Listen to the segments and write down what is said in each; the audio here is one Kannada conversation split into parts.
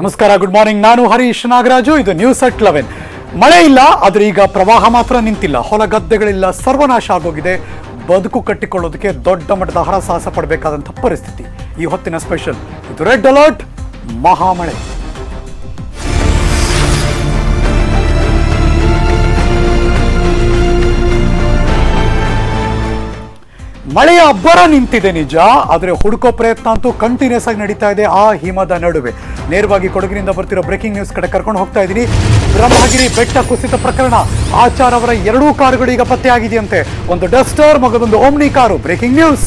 ನಮಸ್ಕಾರ ಗುಡ್ ಮಾರ್ನಿಂಗ್ ನಾನು ಹರೀಶ್ ನಾಗರಾಜು ಇದು ನ್ಯೂಸ್ ಅಟ್ ಲೆವೆನ್ ಮಳೆ ಇಲ್ಲ ಆದ್ರೆ ಈಗ ಪ್ರವಾಹ ಮಾತ್ರ ನಿಂತಿಲ್ಲ ಹೊಲ ಗದ್ದೆಗಳಿಲ್ಲ ಸರ್ವನಾಶ ಆಗೋಗಿದೆ ಬದುಕು ಕಟ್ಟಿಕೊಳ್ಳೋದಕ್ಕೆ ದೊಡ್ಡ ಮಟ್ಟದ ಹರಸಾಹಸ ಪಡಬೇಕಾದಂಥ ಪರಿಸ್ಥಿತಿ ಈ ಹೊತ್ತಿನ ಸ್ಪೆಷಲ್ ಇದು ರೆಡ್ ಅಲರ್ಟ್ ಮಹಾಮಳೆ ಮಳೆಯ ಅಬ್ಬರ ನಿಂತಿದೆ ನಿಜ ಆದರೆ ಹುಡುಕೋ ಪ್ರಯತ್ನ ಅಂತೂ ಕಂಟಿನ್ಯೂಸ್ ಆಗಿ ನಡೀತಾ ಇದೆ ಆ ಹಿಮದ ನಡುವೆ ನೇರವಾಗಿ ಕೊಡಗಿನಿಂದ ಬರ್ತಿರೋ ಬ್ರೇಕಿಂಗ್ ನ್ಯೂಸ್ ಕಡೆ ಕರ್ಕೊಂಡು ಹೋಗ್ತಾ ಇದ್ದೀನಿ ಬ್ರಹ್ಮಗಿರಿ ಬೆಟ್ಟ ಕುಸಿತ ಪ್ರಕರಣ ಆಚಾರ್ ಅವರ ಎರಡೂ ಕಾರುಗಳು ಈಗ ಪತ್ತೆಯಾಗಿದೆಯಂತೆ ಒಂದು ಡಸ್ಟರ್ ಮಗದೊಂದು Omni car breaking news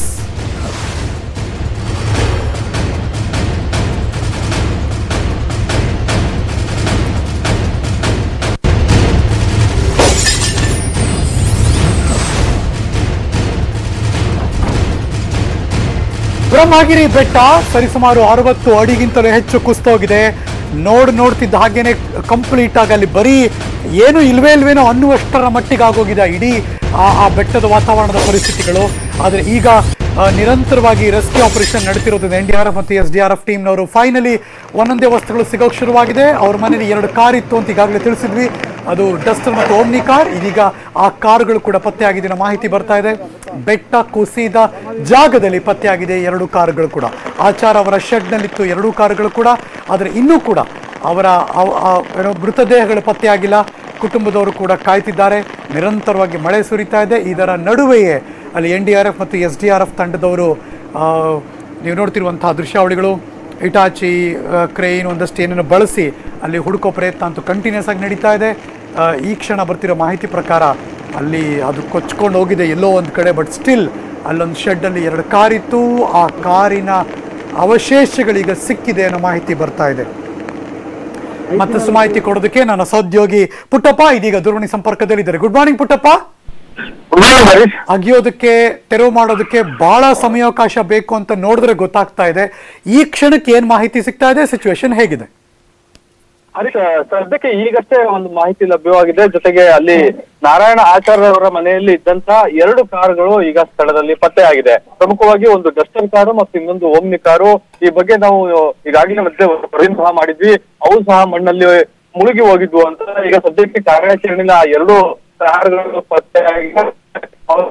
Brahmagiri ಬೆಟ್ಟ ಸರಿಸುಮಾರು ಅರವತ್ತು ಅಡಿಗಿಂತಲೂ ಹೆಚ್ಚು ಕುಸ್ತೋಗಿದೆ ನೋಡ್ ನೋಡ್ತಿದ್ದ ಹಾಗೇನೆ ಕಂಪ್ಲೀಟ್ ಆಗಿ ಅಲ್ಲಿ ಬರೀ ಏನು ಇಲ್ವೇ ಇಲ್ವೇನೋ ಅನ್ನುವಷ್ಟರ ಮಟ್ಟಿಗೆ ಆಗೋಗಿದೆ ಇಡೀ ಆ ಆ ಬೆಟ್ಟದ ವಾತಾವರಣದ ಪರಿಸ್ಥಿತಿಗಳು ಆದರೆ ಈಗ ಆ, ನಿರಂತರವಾಗಿ ರೆಸ್ಕ್ಯೂ ಆಪರೇಷನ್ ನಡೀತಿರೋದ್ರಿಂದ ಎನ್ ಡಿ ಆರ್ ಎಫ್ ಮತ್ತು ಎಸ್ ಡಿ ಆರ್ ಎಫ್ ಟೀಮ್ನವರು ಫೈನಲಿ ಒಂದೊಂದೇ ವಸ್ತುಗಳು ಸಿಗೋಕೆ ಶುರುವಾಗಿದೆ ಅವ್ರ ಮನೇಲಿ ಎರಡು ಕಾರ್ ಇತ್ತು ಅಂತ ಈಗಾಗಲೇ ತಿಳಿಸಿದ್ವಿ ಅದು ಡಸ್ಟರ್ ಮತ್ತು ಓಮ್ನಿ ಕಾರ್ ಇದೀಗ ಆ ಕಾರುಗಳು ಕೂಡ ಪತ್ತೆಯಾಗಿದೆ ಅನ್ನೋ ಮಾಹಿತಿ ಬರ್ತಾ ಇದೆ ಬೆಟ್ಟ ಕುಸಿದ ಜಾಗದಲ್ಲಿ ಪತ್ತೆಯಾಗಿದೆ ಎರಡು ಕಾರುಗಳು ಕೂಡ ಆಚಾರ್ ಅವರ ಶೆಡ್ನಲ್ಲಿತ್ತು ಎರಡೂ ಕಾರುಗಳು ಕೂಡ ಆದರೆ ಇನ್ನೂ ಕೂಡ ಅವರ ಅವ- ಆ- ಏನೋ ಮೃತದೇಹಗಳು ಪತ್ತೆಯಾಗಿಲ್ಲ ಕುಟುಂಬದವರು ಕೂಡ ಕಾಯ್ತಿದ್ದಾರೆ ನಿರಂತರವಾಗಿ ಮಳೆ ಸುರಿತಾ ಇದೆ ಇದರ ನಡುವೆಯೇ ಅಲ್ಲಿ ಎನ್ ಡಿ ಆರ್ ಎಫ್ ಮತ್ತು ಎಸ್ ಡಿ ಆರ್ ಎಫ್ ತಂಡದವರು ಆ, ನೀವು ನೋಡ್ತಿರುವಂತಹ ದೃಶ್ಯಾವಳಿಗಳು ಇಟಾಚಿ ಕ್ರೇನ್ ಒಂದಷ್ಟು ಏನನ್ನು ಬಳಸಿ ಅಲ್ಲಿ ಹುಡುಕೋ ಪ್ರಯತ್ನ ಅಂತೂ ಕಂಟಿನ್ಯೂಸ್ ಆಗಿ ನಡೀತಾ ಇದೆ ಆ, ಈ ಕ್ಷಣ ಬರ್ತಿರೋ ಮಾಹಿತಿ ಪ್ರಕಾರ ಅಲ್ಲಿ ಅದು ಕೊಚ್ಕೊಂಡು ಹೋಗಿದೆ ಎಲ್ಲೋ ಒಂದು ಕಡೆ ಬಟ್ ಸ್ಟಿಲ್ ಅಲ್ಲೊಂದು ಶೆಡ್ಡಲ್ಲಿ ಎರಡು ಕಾರಿತ್ತು ಆ ಕಾರಿನ ಅವಶೇಷಗಳೀಗ ಸಿಕ್ಕಿದೆ ಅನ್ನೋ ಮಾಹಿತಿ ಬರ್ತಾ ಇದೆ ಮತ್ತಷ್ಟು ಮಾಹಿತಿ ಕೊಡೋದಕ್ಕೆ ನನ್ನ ಸಹೋದ್ಯೋಗಿ ಪುಟ್ಟಪ್ಪ ಇದೀಗ ದೂರವಾಣಿ ಸಂಪರ್ಕದಲ್ಲಿದ್ದಾರೆ ಗುಡ್ ಮಾರ್ನಿಂಗ್ ಪುಟ್ಟಪ್ಪ ಹರೀಶ್ ಅಗಿಯೋದಕ್ಕೆ ತೆರವು ಮಾಡೋದಕ್ಕೆ ಬಹಳ ಸಮಯಾವಕಾಶ ಬೇಕು ಅಂತ ನೋಡಿದ್ರೆ ಗೊತ್ತಾಗ್ತಾ ಇದೆ ಈ ಕ್ಷಣಕ್ಕೆ ಏನ್ ಮಾಹಿತಿ ಸಿಗ್ತಾ ಇದೆ ಸಿಚುವೇಶನ್ ಹೇಗಿದೆ ಹರೀಶ್ ಸದ್ಯಕ್ಕೆ ಈಗಷ್ಟೇ ಒಂದು ಮಾಹಿತಿ ಲಭ್ಯವಾಗಿದೆ ಜೊತೆಗೆ ಅಲ್ಲಿ ನಾರಾಯಣ ಆಚಾರ್ಯ ಅವರ ಮನೆಯಲ್ಲಿ ಇದ್ದಂತ ಎರಡು ಕಾರುಗಳು ಈಗ ಸ್ಥಳದಲ್ಲಿ ಪತ್ತೆಯಾಗಿದೆ ಪ್ರಮುಖವಾಗಿ ಒಂದು ಡಸ್ಟರ್ ಕಾರು ಮತ್ತು ಇನ್ನೊಂದು ಓಮ್ನಿ ಕಾರು ಈ ಬಗ್ಗೆ ನಾವು ಈಗಾಗಲೇ ಮತ್ತೆ ವರದಿ ಸಹ ಮಾಡಿದ್ವಿ ಅವು ಸಹ ಮಣ್ಣಲ್ಲಿ ಮುಳುಗಿ ಹೋಗಿದ್ವು ಅಂತ ಈಗ ಸದ್ಯಕ್ಕೆ ಕಾರ್ಯಾಚರಣೆಯಲ್ಲಿ ಆ ಎರಡು ಕಾರುಗಳು ಪತ್ತೆಯಾಗಿದೆ ಅವು-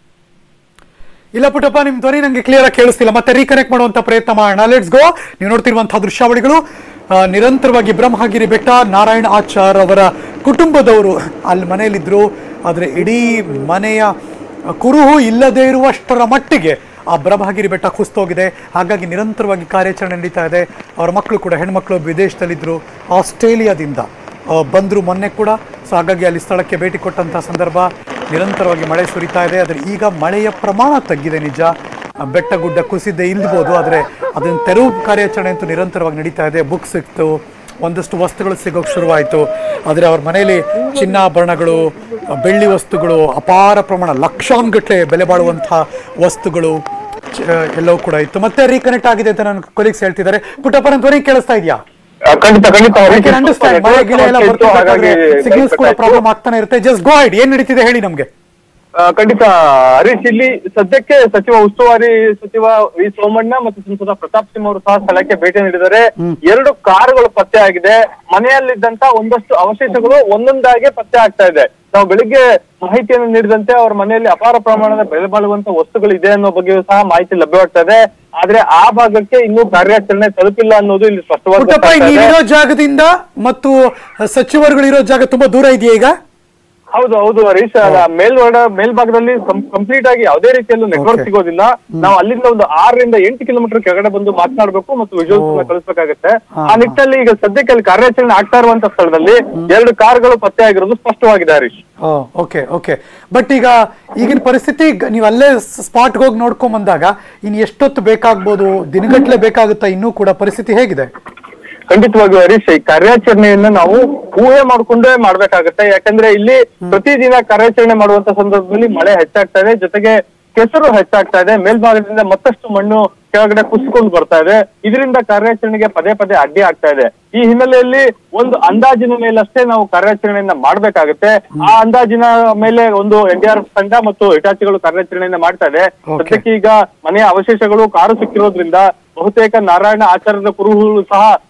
ಇಲ್ಲ ಪುಟ್ಟಪ್ಪ ನಿಮ್ ಧ್ವನಿ ನಂಗೆ ಕ್ಲಿಯರ್ ಆಗಿ ಕೇಳಿಸ್ತಿಲ್ಲ ಮತ್ತೆ ರೀಕನೆಕ್ಟ್ ಮಾಡುವಂತ ಪ್ರಯತ್ನ ಮಾಡೋಣ ಲೆಟ್ಸ್ ಗೋ ನೀವು ನೋಡ್ತಿರುವಂತಹ ದೃಶ್ಯಾವಳಿಗಳು ಆ, ನಿರಂತರವಾಗಿ ಬ್ರಹ್ಮಗಿರಿ ಬೆಟ್ಟ ನಾರಾಯಣ ಆಚಾರ್ ಅವರ ಕುಟುಂಬದವರು ಅಲ್ಲಿ ಮನೆಯಲ್ಲಿದ್ರು ಆದ್ರೆ ಇಡೀ ಮನೆಯ ಕುರುಹು ಇಲ್ಲದೇ ಇರುವಷ್ಟರ ಮಟ್ಟಿಗೆ ಆ ಬ್ರಹ್ಮಗಿರಿ ಬೆಟ್ಟ ಕುಸ್ತೋಗಿದೆ ಹಾಗಾಗಿ ನಿರಂತರವಾಗಿ ಕಾರ್ಯಾಚರಣೆ ನಡೀತಾ ಇದೆ ಅವರ ಮಕ್ಕಳು ಕೂಡ ಹೆಣ್ಮಕ್ಳು ವಿದೇಶದಲ್ಲಿದ್ದರು ಆಸ್ಟ್ರೇಲಿಯಾದಿಂದ ಆ, ಬಂದ್ರು ಮೊನ್ನೆ ಕೂಡ ಸೊ ಹಾಗಾಗಿ ಅಲ್ಲಿ ಸ್ಥಳಕ್ಕೆ ಭೇಟಿ ಕೊಟ್ಟಂಥ ಸಂದರ್ಭ ನಿರಂತರವಾಗಿ ಮಳೆ ಸುರಿತಾ ಇದೆ ಆದರೆ ಈಗ ಮಳೆಯ ಪ್ರಮಾಣ ತಗ್ಗಿದೆ ನಿಜ ಆ, ಬೆಟ್ಟ ಗುಡ್ಡ ಕುಸಿದೆ ಇಲ್ಬೋದು ಆದರೆ ಅದನ್ನು ತೆರವು ಕಾರ್ಯಾಚರಣೆ ಅಂತೂ ನಿರಂತರವಾಗಿ ನಡೀತಾ ಇದೆ ಬುಕ್ ಸಿಕ್ತು ಒಂದಷ್ಟು ವಸ್ತುಗಳು ಸಿಗೋಕೆ ಶುರುವಾಯಿತು ಆದರೆ ಅವ್ರ ಮನೆಯಲ್ಲಿ ಚಿನ್ನಾಭರಣಗಳು ಆ, ಬೆಳ್ಳಿ ವಸ್ತುಗಳು ಅಪಾರ ಪ್ರಮಾಣ ಲಕ್ಷಾನ್ಗಟ್ಟಲೆ ಬೆಲೆ ಬಾಳುವಂಥ ವಸ್ತುಗಳು ಚ- ಎಲ್ಲವೂ ಕೂಡ ಇತ್ತು ಮತ್ತೆ ರೀಕನೆಕ್ಟ್ ಆಗಿದೆ ಅಂತ ನನ್ನ ಕೊಲೀಗ್ಸ್ ಹೇಳ್ತಿದ್ದಾರೆ ಪುಟ್ಟಪ್ಪ ನನ್ನ ಧ್ವನಿ ಕೇಳಿಸ್ತಾ ಇದೆಯಾ ಆ, ಖಂಡಿತ ಖಂಡಿತ ಐ ಹರೀಶ್. ಕ್ಯಾನ್ ಅಂಡರ್ಸ್ಟ್ಯಾಂಡ್ ಮಳೆ ಗಿಳೆ ಎಲ್ಲ ಇತ್ತು, ಹಾಗಾಗಿ ಬರ್ತಿರ್ಬೇಕಾದ್ರೆ ಸಿಗ್ನಲ್ಸ್ ಕೂಡ ಪ್ರಾಬ್ಲಮ್ ಆಗ್ತಾನೆ ಇರುತ್ತೆ ಜಸ್ಟ್ ಗೋ ಐಡ್ ಏನ್ ನಡೀತಿದೆ ಹೇಳಿ ನಮ್ಗೆ ಆ, ಖಂಡಿತ ಹರೀಶ್ ಇಲ್ಲಿ ಸದ್ಯಕ್ಕೆ ಸಚಿವ ಉಸ್ತುವಾರಿ ಸಚಿವ ವಿ ಸೋಮಣ್ಣ ಮತ್ತು ಸಂಸದ ಪ್ರತಾಪ್ ಸಿಂಹ ಅವರು ಸಹ ಸ್ಥಳಕ್ಕೆ ಭೇಟಿ ನೀಡಿದ್ದಾರೆ ಎರಡು ಕಾರುಗಳು ಪತ್ತೆ ಆಗಿದೆ ಮನೆಯಲ್ಲಿದ್ದಂತ ಒಂದಷ್ಟು ಅವಶೇಷಗಳು ಒಂದೊಂದಾಗಿ ಪತ್ತೆ ಆಗ್ತಾ ಇದೆ ನಾವು ಬೆಳಿಗ್ಗೆ ಮಾಹಿತಿಯನ್ನು ನೀಡಿದಂತೆ ಅವ್ರ ಮನೆಯಲ್ಲಿ ಅಪಾರ ಪ್ರಮಾಣದ ಬೆಲೆ ಬಾಳುವಂತ ವಸ್ತುಗಳು ಇದೆ ಅನ್ನೋ ಬಗ್ಗೆಯೂ ಸಹ ಮಾಹಿತಿ ಲಭ್ಯವಾಗ್ತಾ ಇದೆ ಆದ್ರೆ ಆ ಭಾಗಕ್ಕೆ ಇನ್ನೂ ಕಾರ್ಯಾಚರಣೆ ತಲುಪಿಲ್ಲ ಅನ್ನೋದು ಇಲ್ಲಿ ಸ್ಪಷ್ಟವಾಗಿ ಪುಟ್ಟಪ್ಪ ಗೊತ್ತಾಗ್ತಾ ಇದೆ. ನೀವಿರೋ ಜಾಗದಿಂದ ಮತ್ತು ಸಚಿವರುಗಳಿರೋ ಜಾಗ ತುಂಬಾ ದೂರ ಇದೆಯಾ ಈಗ ಹೌದು ಹೌದು ಹರೀಶ್ ಅದ ಮೇಲ್ವಡ ಮೇಲ್ಭಾಗದಲ್ಲಿ ಕಂಪ್ಲೀಟ್ ಆಗಿ ಯಾವುದೇ ರೀತಿಯಲ್ಲೂ ನೆಟ್ವರ್ಕ್ Okay. ಸಿಗೋದಿಲ್ಲ ನಾವು ಅಲ್ಲಿಂದ ಒಂದು ಆರರಿಂದ ಎಂಟು ಕಿಲೋಮೀಟರ್ ಕೆಳಗಡೆ ಬಂದು ಮಾತನಾಡಬೇಕು ಮತ್ತು ವಿಜುವಲ್ಸ್ ಕಳಿಸ್ಬೇಕಾಗತ್ತೆ ಹಾ, ಆ ನಿಟ್ಟಿನಲ್ಲಿ ಈಗ ಸದ್ಯಕ್ಕೆ ಅಲ್ಲಿ ಕಾರ್ಯಾಚರಣೆ ಆಗ್ತಾ ಇರುವಂತ ಸ್ಥಳದಲ್ಲಿ ಎರಡು ಕಾರ್ಗಳು ಪತ್ತೆ ಆಗಿರೋದು ಸ್ಪಷ್ಟವಾಗಿದೆ ಹರೀಶ್ ಓಕೆ ಓಕೆ ಬಟ್ ಈಗ ಈಗಿನ ಪರಿಸ್ಥಿತಿ ಗ- ನೀವು ಅಲ್ಲೇ ಸ್ಪಾಟ್ಗೆ ಹೋಗಿ ನೋಡ್ಕೊಂಡ್ ಬಂದಾಗ ಇನ್ ಎಷ್ಟೊತ್ತು ಬೇಕಾಗ್ಬೋದು ದಿನಗಟ್ಲೆ ಬೇಕಾಗುತ್ತಾ ಇನ್ನೂ ಕೂಡ ಪರಿಸ್ಥಿತಿ ಹೇಗಿದೆ ಖಂಡಿತವಾಗಿಯೂ ಹರೀಶ್ ಈ ಕಾರ್ಯಾಚರಣೆಯನ್ನ ನಾವು ಊಹೆ ಮಾಡ್ಕೊಂಡೇ ಮಾಡ್ಬೇಕಾಗತ್ತೆ ಯಾಕಂದ್ರೆ ಇಲ್ಲಿ ಪ್ರತಿದಿನ ಕಾರ್ಯಾಚರಣೆ ಮಾಡುವಂತ ಸಂದರ್ಭದಲ್ಲಿ ಮಳೆ ಹೆಚ್ಚಾಗ್ತಾ ಇದೆ ಜೊತೆಗೆ ಕೆಸರು ಹೆಚ್ಚಾಗ್ತಾ ಇದೆ ಮೇಲ್ಭಾಗದಿಂದ ಮತ್ತಷ್ಟು ಮಣ್ಣು ಕೆಳಗಡೆ ಕುಸಿಕೊಂಡು ಬರ್ತಾ ಇದೆ ಇದರಿಂದ ಕಾರ್ಯಾಚರಣೆಗೆ ಪದೇ ಪದೇ ಅಡ್ಡಿ ಆಗ್ತಾ ಇದೆ ಈ ಹಿನ್ನೆಲೆಯಲ್ಲಿ ಒಂದು ಅಂದಾಜಿನ ಮೇಲಷ್ಟೇ ನಾವು ಕಾರ್ಯಾಚರಣೆಯನ್ನ ಮಾಡ್ಬೇಕಾಗತ್ತೆ ಆ ಅಂದಾಜಿನ ಮೇಲೆ ಒಂದು ಎನ್ ಡಿ ಆರ್ ಎಫ್ ತಂಡ ಮತ್ತು ಹಿಟಾಚಿಗಳು ಕಾರ್ಯಾಚರಣೆಯನ್ನ ಮಾಡ್ತಾ ಇದೆ Okay. ಸದ್ಯಕ್ಕೆ ಈಗ ಮನೆಯ ಅವಶೇಷಗಳು ಕಾರು ಸಿಕ್ಕಿರೋದ್ರಿಂದ ಬಹುತೇಕ ನಾರಾಯಣ ಆಚಾರ್ಯದ ಕುರುಹುಗಳು ಸಹ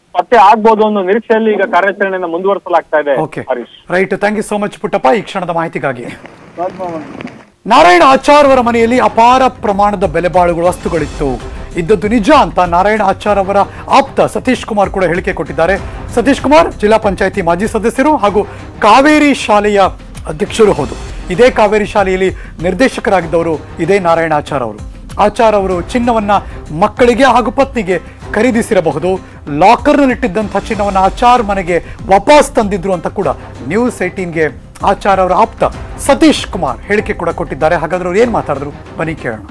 ಪತ್ತೆ ಆಗ್ಬೋದು ಅನ್ನೋ ನಿರೀಕ್ಷೆಯಲ್ಲಿ ಈಗ ಕಾರ್ಯಾಚರಣೆಯನ್ನ ಮುಂದುವರಿಸಲಾಗ್ತಾ ಇದೆ okay Harish right thank you so much Puttappa ಈ ಕ್ಷಣದ ಮಾಹಿತಿಗಾಗಿ ನಾರಾಯಣ ಆಚಾರ್ ಅವರ ಮನೆಯಲ್ಲಿ ಅಪಾರ ಪ್ರಮಾಣದ ಬೆಲೆ ಬಾಳುಗಳ ವಸ್ತುಗಳಿತ್ತು ಇದ್ದದ್ದು ನಿಜ ಅಂತ ನಾರಾಯಣ ಆಚಾರ್ ಅವರ ಆಪ್ತ ಸತೀಶ್ ಕುಮಾರ್ ಕೂಡ ಹೇಳಿಕೆ ಕೊಟ್ಟಿದ್ದಾರೆ ಸತೀಶ್ ಕುಮಾರ್ ಜಿಲ್ಲಾ ಪಂಚಾಯಿತಿ ಮಾಜಿ ಸದಸ್ಯರು ಹಾಗೂ ಕಾವೇರಿ ಶಾಲೆಯ ಅಧ್ಯಕ್ಷರು ಹೌದು ಇದೇ ಕಾವೇರಿ ಶಾಲೆಯಲ್ಲಿ ನಿರ್ದೇಶಕರಾಗಿದ್ದವರು ಇದೇ ನಾರಾಯಣ ಆಚಾರ್ ಅವರು ಆಚಾರ್ ಅವರು ಚಿನ್ನವನ್ನ ಮಕ್ಕಳಿಗೆ ಹಾಗೂ ಪತ್ನಿಗೆ ಖರೀದಿಸಿರಬಹುದು ಲಾಕರ್ನಲ್ಲಿಟ್ಟಿದ್ದಂಥ ಚಿನ್ನವನ್ನ ಆಚಾರ್ ಮನೆಗೆ ವಾಪಸ್ ತಂದಿದ್ರು ಅಂತ ಕೂಡ ನ್ಯೂಸ್ ಏಟೀನ್ಗೆ ಆಚಾರ್ ಅವರ ಆಪ್ತ ಸತೀಶ್ ಕುಮಾರ್ ಹೇಳಿಕೆ ಕೂಡ ಕೊಟ್ಟಿದ್ದಾರೆ ಹಾಗಾದ್ರೆ ಅವ್ರು ಏನ್ ಮಾತಾಡಿದ್ರು ಬನ್ನಿ ಕೇಳೋಣ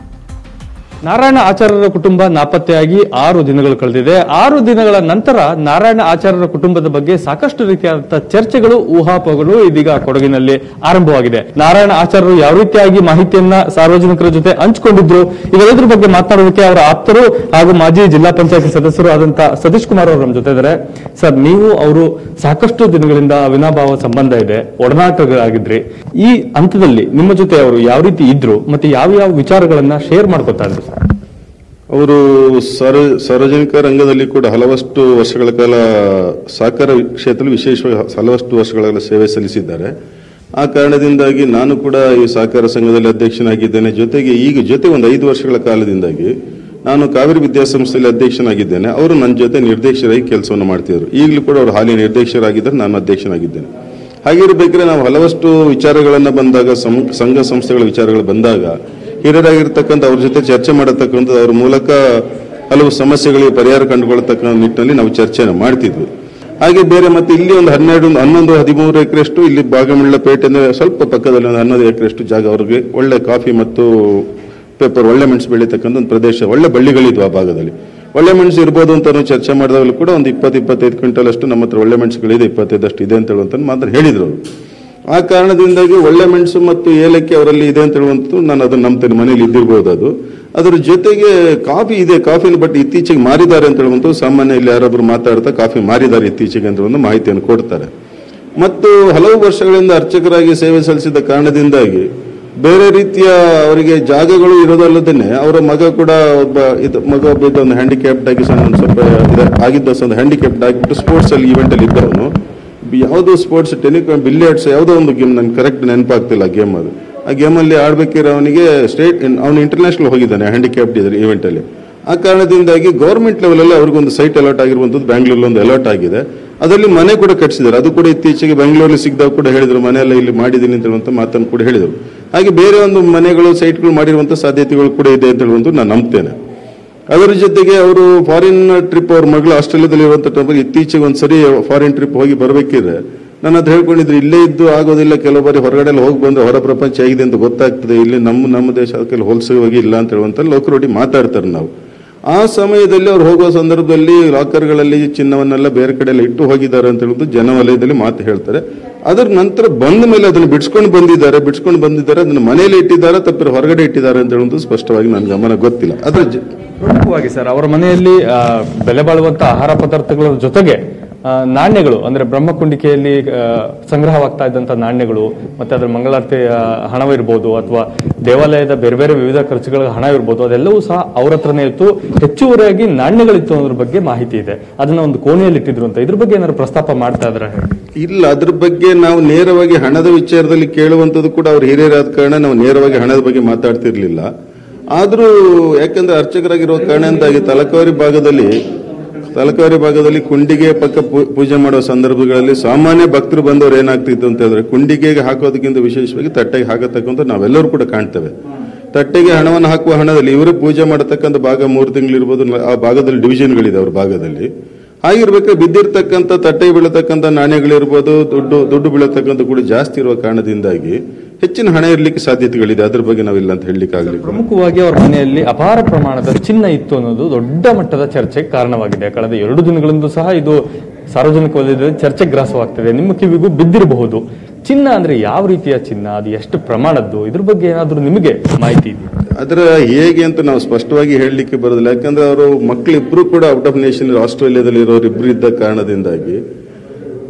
ನಾರಾಯಣ ಆಚಾರ್ಯರ ಕುಟುಂಬ ನಾಪತ್ತೆಯಾಗಿ ಆರು ದಿನಗಳು ಕಳೆದಿದೆ ಆರು ದಿನಗಳ ನಂತರ ನಾರಾಯಣ ಆಚಾರ್ಯರ ಕುಟುಂಬದ ಬಗ್ಗೆ ಸಾಕಷ್ಟು ರೀತಿಯಾದಂತಹ ಚರ್ಚೆಗಳು ಊಹಾಪೋಹಗಳು ಇದೀಗ ಕೊಡಗಿನಲ್ಲಿ ಆರಂಭವಾಗಿದೆ ನಾರಾಯಣ ಆಚಾರ್ಯರು ಯಾವ ರೀತಿಯಾಗಿ ಮಾಹಿತಿಯನ್ನ ಸಾರ್ವಜನಿಕರ ಜೊತೆ ಹಂಚಿಕೊಂಡಿದ್ರು ಇವೆಲ್ಲದ್ರ ಬಗ್ಗೆ ಮಾತನಾಡೋದಕ್ಕೆ ಅವರ ಆಪ್ತರು ಹಾಗೂ ಮಾಜಿ ಜಿಲ್ಲಾ ಪಂಚಾಯತಿ ಸದಸ್ಯರು ಆದಂತಹ ಸತೀಶ್ ಕುಮಾರ್ ಅವರು ನಮ್ಮ ಜೊತೆ ಇದ್ದಾರೆ ಸರ್ ನೀವು ಅವರು ಸಾಕಷ್ಟು ದಿನಗಳಿಂದ ಅವಿನಾಭಾವ ಸಂಬಂಧ ಇದೆ ಒಡನಾಟಗಳಾಗಿದ್ರಿ ಈ ಹಂತದಲ್ಲಿ ನಿಮ್ಮ ಜೊತೆ ಅವರು ಯಾವ ರೀತಿ ಇದ್ರು ಮತ್ತೆ ಯಾವ ಯಾವ ವಿಚಾರಗಳನ್ನ ಶೇರ್ ಮಾಡ್ಕೊತಾ ಇದ್ರು ಸರ್ ಅವರು ಸಾರ್ವ ಸಾರ್ವಜನಿಕ ರಂಗದಲ್ಲಿ ಕೂಡ ಹಲವಷ್ಟು ವರ್ಷಗಳ ಕಾಲ ಸಹಕಾರ ಕ್ಷೇತ್ರದಲ್ಲಿ ವಿಶೇಷವಾಗಿ ಹಲವಷ್ಟು ವರ್ಷಗಳ ಕಾಲ ಸೇವೆ ಸಲ್ಲಿಸಿದ್ದಾರೆ ಆ ಕಾರಣದಿಂದಾಗಿ ನಾನು ಕೂಡ ಈ ಸಹಕಾರ ಸಂಘದಲ್ಲಿ ಅಧ್ಯಕ್ಷನಾಗಿದ್ದೇನೆ ಜೊತೆಗೆ ಈಗ ಜೊತೆ ಒಂದು ಐದು ವರ್ಷಗಳ ಕಾಲದಿಂದಾಗಿ ನಾನು ಕಾವೇರಿ ವಿದ್ಯಾಸಂಸ್ಥೆಯಲ್ಲಿ ಅಧ್ಯಕ್ಷನಾಗಿದ್ದೇನೆ ಅವರು ನನ್ನ ಜೊತೆ ನಿರ್ದೇಶಕರಾಗಿ ಕೆಲಸವನ್ನು ಮಾಡ್ತಿದ್ರು ಈಗಲೂ ಕೂಡ ಅವರು ಹಾಲಿ ನಿರ್ದೇಶಕರಾಗಿದ್ದರೆ ನಾನು ಅಧ್ಯಕ್ಷನಾಗಿದ್ದೇನೆ ಹಾಗಿರ್ಬೇಕಾದ್ರೆ ನಾವು ಹಲವಷ್ಟು ವಿಚಾರಗಳನ್ನ ಬಂದಾಗ ಸಂ- ಸಂಘ ಸಂಸ್ಥೆಗಳ ವಿಚಾರಗಳು ಬಂದಾಗ ಹಿರಿಯರಾಗಿರ್ತಕ್ಕಂಥ ಅವ್ರ ಜೊತೆ ಚರ್ಚೆ ಮಾಡತಕ್ಕಂಥದ್ದು ಅವ್ರ ಮೂಲಕ ಹಲವು ಸಮಸ್ಯೆಗಳಿಗೆ ಪರಿಹಾರ ಕಂಡುಕೊಳ್ಳತಕ್ಕ ನಿಟ್ಟಿನಲ್ಲಿ ನಾವು ಚರ್ಚೆಯನ್ನು ಮಾಡ್ತಿದ್ವಿ ಹಾಗೆ ಬೇರೆ ಮತ್ತೆ ಇಲ್ಲಿ ಒಂದು ಹನ್ನೆರಡು ಒಂದು ಹನ್ನೊಂದು ಹದಿಮೂರು ಎಕರೆಷ್ಟು ಇಲ್ಲಿ ಭಾಗಮಂಡಲ ಪೇಟೆ ಅಂದ್ರೆ ಸ್ವಲ್ಪ ಪಕ್ಕದಲ್ಲಿ ಒಂದು ಹನ್ನೊಂದು ಎಕರೆಷ್ಟು ಜಾಗ ಅವ್ರಿಗೆ ಒಳ್ಳೆ ಕಾಫಿ ಮತ್ತು ಪೇಪರ್ ಒಳ್ಳೆ ಮೆಣಸು ಬೆಳೀತಕ್ಕಂಥ ಒಂದು ಪ್ರದೇಶ ಒಳ್ಳೆ ಬಳ್ಳಿಗಳಿದ್ವು ಆ ಭಾಗದಲ್ಲಿ ಒಳ್ಳೆ ಮೆಣಸು ಇರ್ಬೋದು ಅಂತ ನಾವು ಚರ್ಚೆ ಮಾಡಿದಾಗಲೂ ಕೂಡ ಒಂದು ಇಪ್ಪತ್ತು ಇಪ್ಪತ್ತೈದು ಕ್ವಿಂಟಲ್ ಅಷ್ಟು ನಮ್ಮ ಹತ್ರ ಒಳ್ಳೆ ಮೆಣಸುಗಳಿದೆ ಇಪ್ಪತ್ತೈದಷ್ಟು ಇದೆ ಅಂತ ಹೇಳುವಂತ ಮಾತ್ರ ಹೇಳಿದ್ರು ಅವರು ಆ ಕಾರಣದಿಂದಾಗಿ ಒಳ್ಳೆ ಮೆಣಸು ಮತ್ತು ಏಲಕ್ಕಿ ಅವರಲ್ಲಿ ಇದೆ ಅಂತ ಹೇಳುವಂಥದ್ದು ನಾನು ಅದನ್ನ ನಂಬ್ತೇನೆ ಮನೇಲಿ ಇದ್ದಿರ್ಬೋದು ಅದು ಅದರ ಜೊತೆಗೆ ಕಾಫಿ ಇದೆ ಕಾಫಿ ಬಟ್ ಇತ್ತೀಚೆಗೆ ಮಾರಿದ್ದಾರೆ ಅಂತ ಹೇಳುವಂಥದ್ದು ಸಾಮಾನ್ಯ ಇಲ್ಲಿ ಯಾರೊಬ್ರು ಮಾತಾಡ್ತಾ ಕಾಫಿ ಮಾರಿದ್ದಾರೆ ಇತ್ತೀಚೆಗೆ ಅಂತ ಒಂದು ಮಾಹಿತಿಯನ್ನು ಕೊಡ್ತಾರೆ ಮತ್ತು ಹಲವು ವರ್ಷಗಳಿಂದ ಅರ್ಚಕರಾಗಿ ಸೇವೆ ಸಲ್ಲಿಸಿದ ಕಾರಣದಿಂದಾಗಿ ಬೇರೆ ರೀತಿಯ ಅವರಿಗೆ ಜಾಗಗಳು ಇರೋದಲ್ಲದೇನೆ ಅವರ ಮಗ ಕೂಡ ಒಬ್ಬ ಇದು ಮಗ ಒಬ್ಬ ಇದ್ದ ಒಂದು ಹ್ಯಾಂಡಿಕ್ಯಾಪ್ಟ್ ಆಗಿ ಸಣ್ಣ ಒಂದು ಸ್ವಲ್ಪ ಇದೆ ಆಗಿದ್ದ ಒಂದು ಹ್ಯಾಂಡಿಕ್ಯಾಪ್ಟ್ ಆಗಿಬಿಟ್ಟು ಸ್ಪೋರ್ಟ್ಸ್ ಅಲ್ಲಿ ಈವೆಂಟ್ ಅಲ್ಲಿ ಇದ್ದವನು ಯಾವುದೋ ಸ್ಪೋರ್ಟ್ಸ್ ಟೆನಿಕಾನ್ ಬಿಲಿಯರ್ಡ್ಸ್ ಯಾವುದೋ ಒಂದು ಗೇಮ್ ನನ್ಗೆ ಕರೆಕ್ಟ್ ನೆನಪಾಗ್ತಿಲ್ಲ ಗೇಮ್ ಅದು ಆ ಗೇಮಲ್ಲಿ ಆಡ್ಬೇಕಿರೋ ಅವನಿಗೆ ಸ್ಟೇಟ್ ಅವನು ಇಂಟರ್ನ್ಯಾಷನಲ್ ಹೋಗಿದ್ದಾನೆ ಹ್ಯಾಂಡಿಕ್ಯಾಪ್ಟ್ ಇದ್ರೆ ಈವೆಂಟ್ ಅಲ್ಲಿ ಆ ಕಾರಣದಿಂದಾಗಿ ಗೌರ್ಮೆಂಟ್ ಲೆವೆಲ್ ಅಲ್ಲಿ ಅವ್ರಿಗೊಂದು ಸೈಟ್ ಅಲಾಟ್ ಆಗಿರುವಂತದ್ದು ಬ್ಯಾಂಗ್ಳೂರಲ್ಲಿ ಒಂದು ಅಲಾಟ್ ಆಗಿದೆ ಅದರಲ್ಲಿ ಮನೆ ಕೂಡ ಕಟ್ಟಿಸಿದ್ದಾರೆ ಅದು ಕೂಡ ಇತ್ತೀಚೆಗೆ ಬೆಂಗಳೂರಲ್ಲಿ ಸಿಗ್ದಾಗ ಕೂಡ ಹೇಳಿದ್ರು ಮನೆಯೆಲ್ಲ ಇಲ್ಲಿ ಮಾಡಿದ್ದೀನಿ ಅಂತ ಹೇಳುವಂತ ಮಾತನ್ನು ಕೂಡ ಹೇಳಿದರು ಹಾಗೆ ಬೇರೆ ಒಂದು ಮನೆಗಳು ಸೈಟ್ಗಳು ಮಾಡಿರುವಂತ ಸಾಧ್ಯತೆಗಳು ಕೂಡ ಇದೆ ಅಂತ ಹೇಳುವಂತ ನಾನು ನಂಬ್ತೇನೆ ಅದರ ಜೊತೆಗೆ ಅವರು ಫಾರಿನ್ ಟ್ರಿಪ್ ಅವ್ರ ಮಗಳು ಆಸ್ಟ್ರೇಲಿಯಾದಲ್ಲಿ ಇರುವಂತ ಟೈಮ್ ಇತ್ತೀಚೆಗೆ ಒಂದ್ಸರಿ ಫಾರಿನ್ ಟ್ರಿಪ್ ಹೋಗಿ ಬರಬೇಕಿದ್ರೆ ನಾನು ಅದು ಹೇಳ್ಕೊಂಡಿದ್ರೆ ಇಲ್ಲೇ ಇದ್ದು ಆಗೋದಿಲ್ಲ ಕೆಲವು ಬಾರಿ ಹೊರಗಡೆ ಎಲ್ಲ ಹೋಗಿ ಬಂದ್ರೆ ಹೊರ ಪ್ರಪಂಚ ಹೇಗಿದೆ ಅಂತ ಗೊತ್ತಾಗ್ತದೆ ಇಲ್ಲಿ ನಮ್ಮ ನಮ್ಮ ದೇಶ ಅದಕ್ಕೆ ಹೋಲಿಸುವಾಗಿ ಇಲ್ಲ ಅಂತ ಹೇಳುವಂತ ಲೋಕರೊಟ್ಟಿ ಮಾತಾಡ್ತಾರೆ ನಾವು ಆ ಸಮಯದಲ್ಲಿ ಅವ್ರು ಹೋಗುವ ಸಂದರ್ಭದಲ್ಲಿ ಲಾಕರ್ಗಳಲ್ಲಿ ಚಿನ್ನವನ್ನೆಲ್ಲ ಬೇರೆ ಕಡೆ ಎಲ್ಲ ಇಟ್ಟು ಹೋಗಿದ್ದಾರೆ ಅಂತ ಹೇಳುದು ಜನವಲಯದಲ್ಲಿ ಮಾತು ಹೇಳ್ತಾರೆ ಅದರ ನಂತರ ಬಂದ ಮೇಲೆ ಅದನ್ನು ಬಿಡಿಸ್ಕೊಂಡು ಬಂದಿದ್ದಾರೆ ಬಿಡಿಸ್ಕೊಂಡು ಬಂದಿದ್ದಾರೆ ಅದನ್ನ ಮನೆಯಲ್ಲಿ ಇಟ್ಟಿದ್ದಾರೆ ತಪ್ಪಿರ ಹೊರಗಡೆ ಇಟ್ಟಿದ್ದಾರೆ ಅಂತ ಹೇಳುವುದು ಸ್ಪಷ್ಟವಾಗಿ ನನ್ನ ಗಮನ ಗೊತ್ತಿಲ್ಲ ಅದ್ರ ಜ- ಪ್ರಮುಖವಾಗಿ ಸರ್ ಅವರ ಮನೆಯಲ್ಲಿ ಆ, ಬೆಲೆ ಬಾಳುವಂತ ಆಹಾರ ಪದಾರ್ಥಗಳ ಜೊತೆಗೆ ಆ, ನಾಣ್ಯಗಳು ಅಂದ್ರೆ ಬ್ರಹ್ಮಕುಂಡಿಕೆಯಲ್ಲಿ ಆ, ಸಂಗ್ರಹವಾಗ್ತಾ ಇದ್ದಂತ ನಾಣ್ಯಗಳು ಮತ್ತೆ ಅದರ ಮಂಗಳಾರತಿ ಆ, ಹಣವಿರ್ಬೋದು ಅಥವಾ ದೇವಾಲಯದ ಬೇರೆ ಬೇರೆ ವಿವಿಧ ಖರ್ಚುಗಳ ಹಣ ಇರ್ಬೋದು ಅದೆಲ್ಲವೂ ಸಹ ಅವ್ರ ಹತ್ರನೇ ಇತ್ತು ಹೆಚ್ಚುವರಿಯಾಗಿ ನಾಣ್ಯಗಳಿತ್ತು ಅನ್ನೋದ್ರ ಬಗ್ಗೆ ಮಾಹಿತಿ ಇದೆ ಅದನ್ನ ಒಂದು ಕೋಣೆಯಲ್ಲಿ ಇಟ್ಟಿದ್ರು ಅಂತ ಇದ್ರ ಬಗ್ಗೆ ಏನಾದ್ರು ಪ್ರಸ್ತಾಪ ಮಾಡ್ತಾ ಇದ್ರೆ ಇಲ್ಲ ಅದ್ರ ಬಗ್ಗೆ ನಾವು ನೇರವಾಗಿ ಹಣದ ವಿಚಾರದಲ್ಲಿ ಕೇಳುವಂಥದ್ದು ಕೂಡ ಅವ್ರು ಹಿರಿಯರಾದ ಕಾರಣ ನಾವು ನೇರವಾಗಿ ಹಣದ ಬಗ್ಗೆ ಮಾತಾಡ್ತಿರ್ಲಿಲ್ಲ ಆದ್ರೂ ಯಾಕಂದ್ರೆ ಅರ್ಚಕರಾಗಿರುವ ಕಾರಣದಿಂದಾಗಿ ತಲಕಾವರಿ ಭಾಗದಲ್ಲಿ ತಲಕಾವರಿ ಭಾಗದಲ್ಲಿ ಕುಂಡಿಗೆ ಪಕ್ಕ ಪೂ- ಪೂಜೆ ಮಾಡುವ ಸಂದರ್ಭಗಳಲ್ಲಿ ಸಾಮಾನ್ಯ ಭಕ್ತರು ಬಂದವರು ಏನಾಗ್ತಿತ್ತು ಅಂತ ಹೇಳಿದ್ರೆ ಕುಂಡಿಗೆಗೆ ಹಾಕೋದಕ್ಕಿಂತ ವಿಶೇಷವಾಗಿ ತಟ್ಟೆಗೆ ಹಾಕತಕ್ಕಂಥ ನಾವೆಲ್ಲರೂ ಕೂಡ ಕಾಣ್ತೇವೆ ತಟ್ಟೆಗೆ ಹಣವನ್ನು ಹಾಕುವ ಹಣದಲ್ಲಿ ಇವರೇ ಪೂಜೆ ಮಾಡತಕ್ಕಂಥ ಭಾಗ ಮೂರು ತಿಂಗಳಿರ್ಬೋದು ಆ ಭಾಗದಲ್ಲಿ ಡಿವಿಷನ್ಗಳಿದೆ ಅವ್ರ ಭಾಗದಲ್ಲಿ ಹಾಗಿರ್ಬೇಕಾದ್ರೆ ಬಿದ್ದಿರ್ತಕ್ಕಂಥ ತಟ್ಟೆಗೆ ಬೀಳತಕ್ಕಂಥ ನಾಣ್ಯಗಳಿರ್ಬೋದು ದುಡ್ಡು ದುಡ್ಡು ಬೀಳತಕ್ಕಂಥ ಕೂಡ ಜಾಸ್ತಿ ಇರುವ ಕಾರಣದಿಂದಾಗಿ ಹೆಚ್ಚಿನ ಹಣ ಇರಲಿಕ್ಕೆ ಸಾಧ್ಯತೆಗಳಿದೆ ಅದ್ರ ಬಗ್ಗೆ ನಾವಿಲ್ಲ ಅಂತ ಹೇಳಲಿಕ್ಕೆ ಆಗಲಿ ಪ್ರಮುಖವಾಗಿ ಅವರ ಮನೆಯಲ್ಲಿ ಅಪಾರ ಪ್ರಮಾಣದ ಚಿನ್ನ ಇತ್ತು ಅನ್ನೋದು ದೊಡ್ಡ ಮಟ್ಟದ ಚರ್ಚೆಗೆ ಕಾರಣವಾಗಿದೆ ಕಳೆದ ಎರಡು ದಿನಗಳಿಂದ ಸಹ ಇದು ಸಾರ್ವಜನಿಕ ವಲಯದಲ್ಲಿ ಚರ್ಚೆಗೆ ಗ್ರಾಸವಾಗ್ತಿದೆ ನಿಮ್ಮ ಕಿವಿಗೂ ಬಿದ್ದಿರಬಹುದು ಚಿನ್ನ ಅಂದ್ರೆ ಯಾವ ರೀತಿಯ ಚಿನ್ನ ಅದು ಎಷ್ಟು ಪ್ರಮಾಣದ್ದು ಇದ್ರ ಬಗ್ಗೆ ಏನಾದ್ರೂ ನಿಮಗೆ ಮಾಹಿತಿ ಇದೆ ಅದರ ಹೇಗೆ ಅಂತ ನಾವು ಸ್ಪಷ್ಟವಾಗಿ ಹೇಳಲಿಕ್ಕೆ ಬರೋದಿಲ್ಲ ಯಾಕಂದ್ರೆ ಅವರು ಮಕ್ಕಳಿಬ್ರು ಕೂಡ ಔಟ್ ಆಫ್ ನೇಷನ್ ಆಸ್ಟ್ರೇಲಿಯಾದಲ್ಲಿ ಇರೋರು ಇಬ್ರು ಇದ್ದ ಕಾರಣದಿಂದಾಗಿ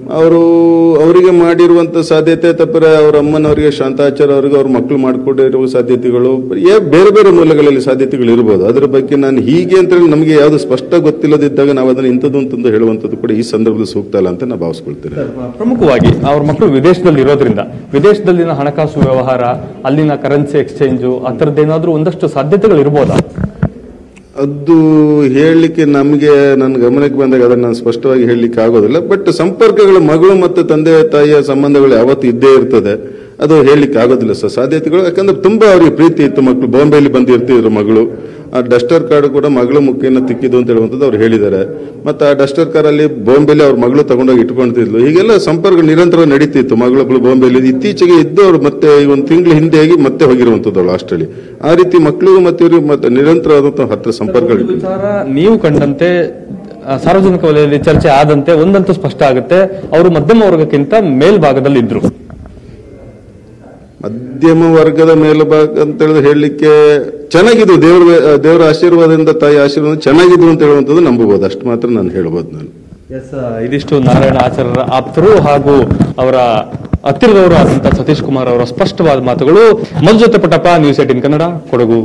ಅವರು ಅವರಿಗೆ ಮಾಡಿರುವಂತ ಸಾಧ್ಯತೆ ತಪ್ಪರೆ ಅವ್ರ ಅಮ್ಮನವರಿಗೆ ಶಾಂತಾಚಾರ ಅವರಿಗೆ ಅವ್ರ ಮಕ್ಕಳು ಮಾಡಿಕೊಂಡಿರುವ ಸಾಧ್ಯತೆಗಳು ಏ- ಬೇರೆ ಬೇರೆ ಮೂಲಗಳಲ್ಲಿ ಸಾಧ್ಯತೆಗಳು ಇರಬಹುದು ಅದರ ಬಗ್ಗೆ ನಾನು ಹೀಗೆ ಅಂತೇಳಿ ನಮಗೆ ಯಾವುದು ಸ್ಪಷ್ಟ ಗೊತ್ತಿಲ್ಲದಿದ್ದಾಗ ನಾವು ಅದನ್ನ ಇಂಥದ್ದು ಅಂತಂದು ಹೇಳುವಂಥದ್ದು ಕೂಡ ಈ ಸಂದರ್ಭದಲ್ಲಿ ಸೂಕ್ತ ಅಲ್ಲ ಅಂತ ನಾನು ಭಾವಿಸ್ಕೊಳ್ತೇನೆ ಪ್ರಮುಖವಾಗಿ ಅವ್ರ ಮಕ್ಕಳು ವಿದೇಶದಲ್ಲಿ ಇರೋದ್ರಿಂದ ವಿದೇಶದಲ್ಲಿನ ಹಣಕಾಸು ವ್ಯವಹಾರ ಅಲ್ಲಿನ ಕರೆನ್ಸಿ ಎಕ್ಸ್ಚೇಂಜು ಆ ಥರದ್ದೇನಾದ್ರೂ ಒಂದಷ್ಟು ಸಾಧ್ಯತೆಗಳು ಇರ್ಬೋದಾ ಅದು ಹೇಳಲಿಕ್ಕೆ ನಮಗೆ ನನ್ನ ಗಮನಕ್ಕೆ ಬಂದಾಗ ಅದನ್ನು ನಾನು ಸ್ಪಷ್ಟವಾಗಿ ಹೇಳಲಿಕ್ಕೆ ಆಗೋದಿಲ್ಲ ಬಟ್ ಸಂಪರ್ಕಗಳು ಮಗಳು ಮತ್ತು ತಂದೆ ತಾಯಿಯ ಸಂಬಂಧಗಳು ಯಾವತ್ತು ಇದ್ದೇ ಇರ್ತದೆ ಅದು ಹೇಳಲಿಕ್ಕೆ ಆಗೋದಿಲ್ಲ ಸರ್ ಸಾಧ್ಯತೆಗಳು ಯಾಕಂದ್ರೆ ತುಂಬಾ ಅವ್ರಿಗೆ ಪ್ರೀತಿ ಇತ್ತು ಮಕ್ಕಳು ಬಾಂಬೆಯಲ್ಲಿ ಬಂದಿರ್ತಿದ್ರು ಮಗಳು ಆ ಡಸ್ಟರ್ ಕಾರ್ಡ್ ಕೂಡ ಮಗಳು ಮುಖೇನ ತಿಕ್ಕಿದ್ದು ಅಂತ ಹೇಳುವಂಥದ್ದು ಅವ್ರು ಹೇಳಿದ್ದಾರೆ ಮತ್ತೆ ಆ ಡಸ್ಟರ್ ಕಾರ್ ಅಲ್ಲಿ ಬಾಂಬೆಲಿ ಅವ್ರ ಮಗಳು ತಗೊಂಡೋಗಿ ಇಟ್ಕೊಂತಿದ್ಲು ಹೀಗೆಲ್ಲ ಸಂಪರ್ಕ ನಿರಂತರ ನಡೀತಿತ್ತು ಮಗಳು ಬಾಂಬೆಲಿ ಇತ್ತೀಚೆಗೆ ಇದ್ದವ್ರು ಮತ್ತೆ ಈ ಒಂದು ತಿಂಗಳ ಹಿಂದೆ ಆಗಿ ಮತ್ತೆ ಹೋಗಿರುವಂಥದ್ದು ಅವಳು ಅಷ್ಟರಲ್ಲಿ ಆ ರೀತಿ ಮಕ್ಕಳಿಗೂ ಮತ್ತೆ ಇವ್ರಿಗೆ ಮತ್ತೆ ನಿರಂತರವಾದಂತಹ ಹತ್ರ ಸಂಪರ್ಕಗಳು ವಿಚಾರ ನೀವು ಕಂಡಂತೆ ಆ, ಸಾರ್ವಜನಿಕ ವಲಯದಲ್ಲಿ ಚರ್ಚೆ ಆದಂತೆ ಒಂದಂತೂ ಸ್ಪಷ್ಟ ಆಗುತ್ತೆ ಅವರು ಮಧ್ಯಮ ವರ್ಗಕ್ಕಿಂತ ಮೇಲ್ಭಾಗದಲ್ಲಿ ಇದ್ರು ಮಧ್ಯಮ ವರ್ಗದ ಮೇಲ್ಭಾಗ ಅಂತ ಹೇಳಿದ್ರೆ ಹೇಳಲಿಕ್ಕೆ ಚೆನ್ನಾಗಿದ್ದು ದೇವರ ದೇವರ ಆಶೀರ್ವಾದದಿಂದ ತಾಯಿ ಆಶೀರ್ವಾದ ಚೆನ್ನಾಗಿದ್ದು ಅಂತ ಹೇಳುವಂಥದ್ದು ನಂಬಬಹುದು ಅಷ್ಟು ಮಾತ್ರ ನಾನು ಹೇಳ್ಬೋದು ನಾನು ಎಸ್ ಇದಿಷ್ಟು ನಾರಾಯಣ ಆಚಾರ್ಯರ ಆಪ್ತರು ಹಾಗೂ ಅವರ ಹತ್ತಿರದವರು ಆದಂತಹ ಸತೀಶ್ ಕುಮಾರ್ ಅವರ ಸ್ಪಷ್ಟವಾದ ಮಾತುಗಳು ಮಧು ಜೊತೆ ಪಟಪ ನ್ಯೂಸ್ ಏಟಿನ್ ಕನ್ನಡ ಕೊಡಗು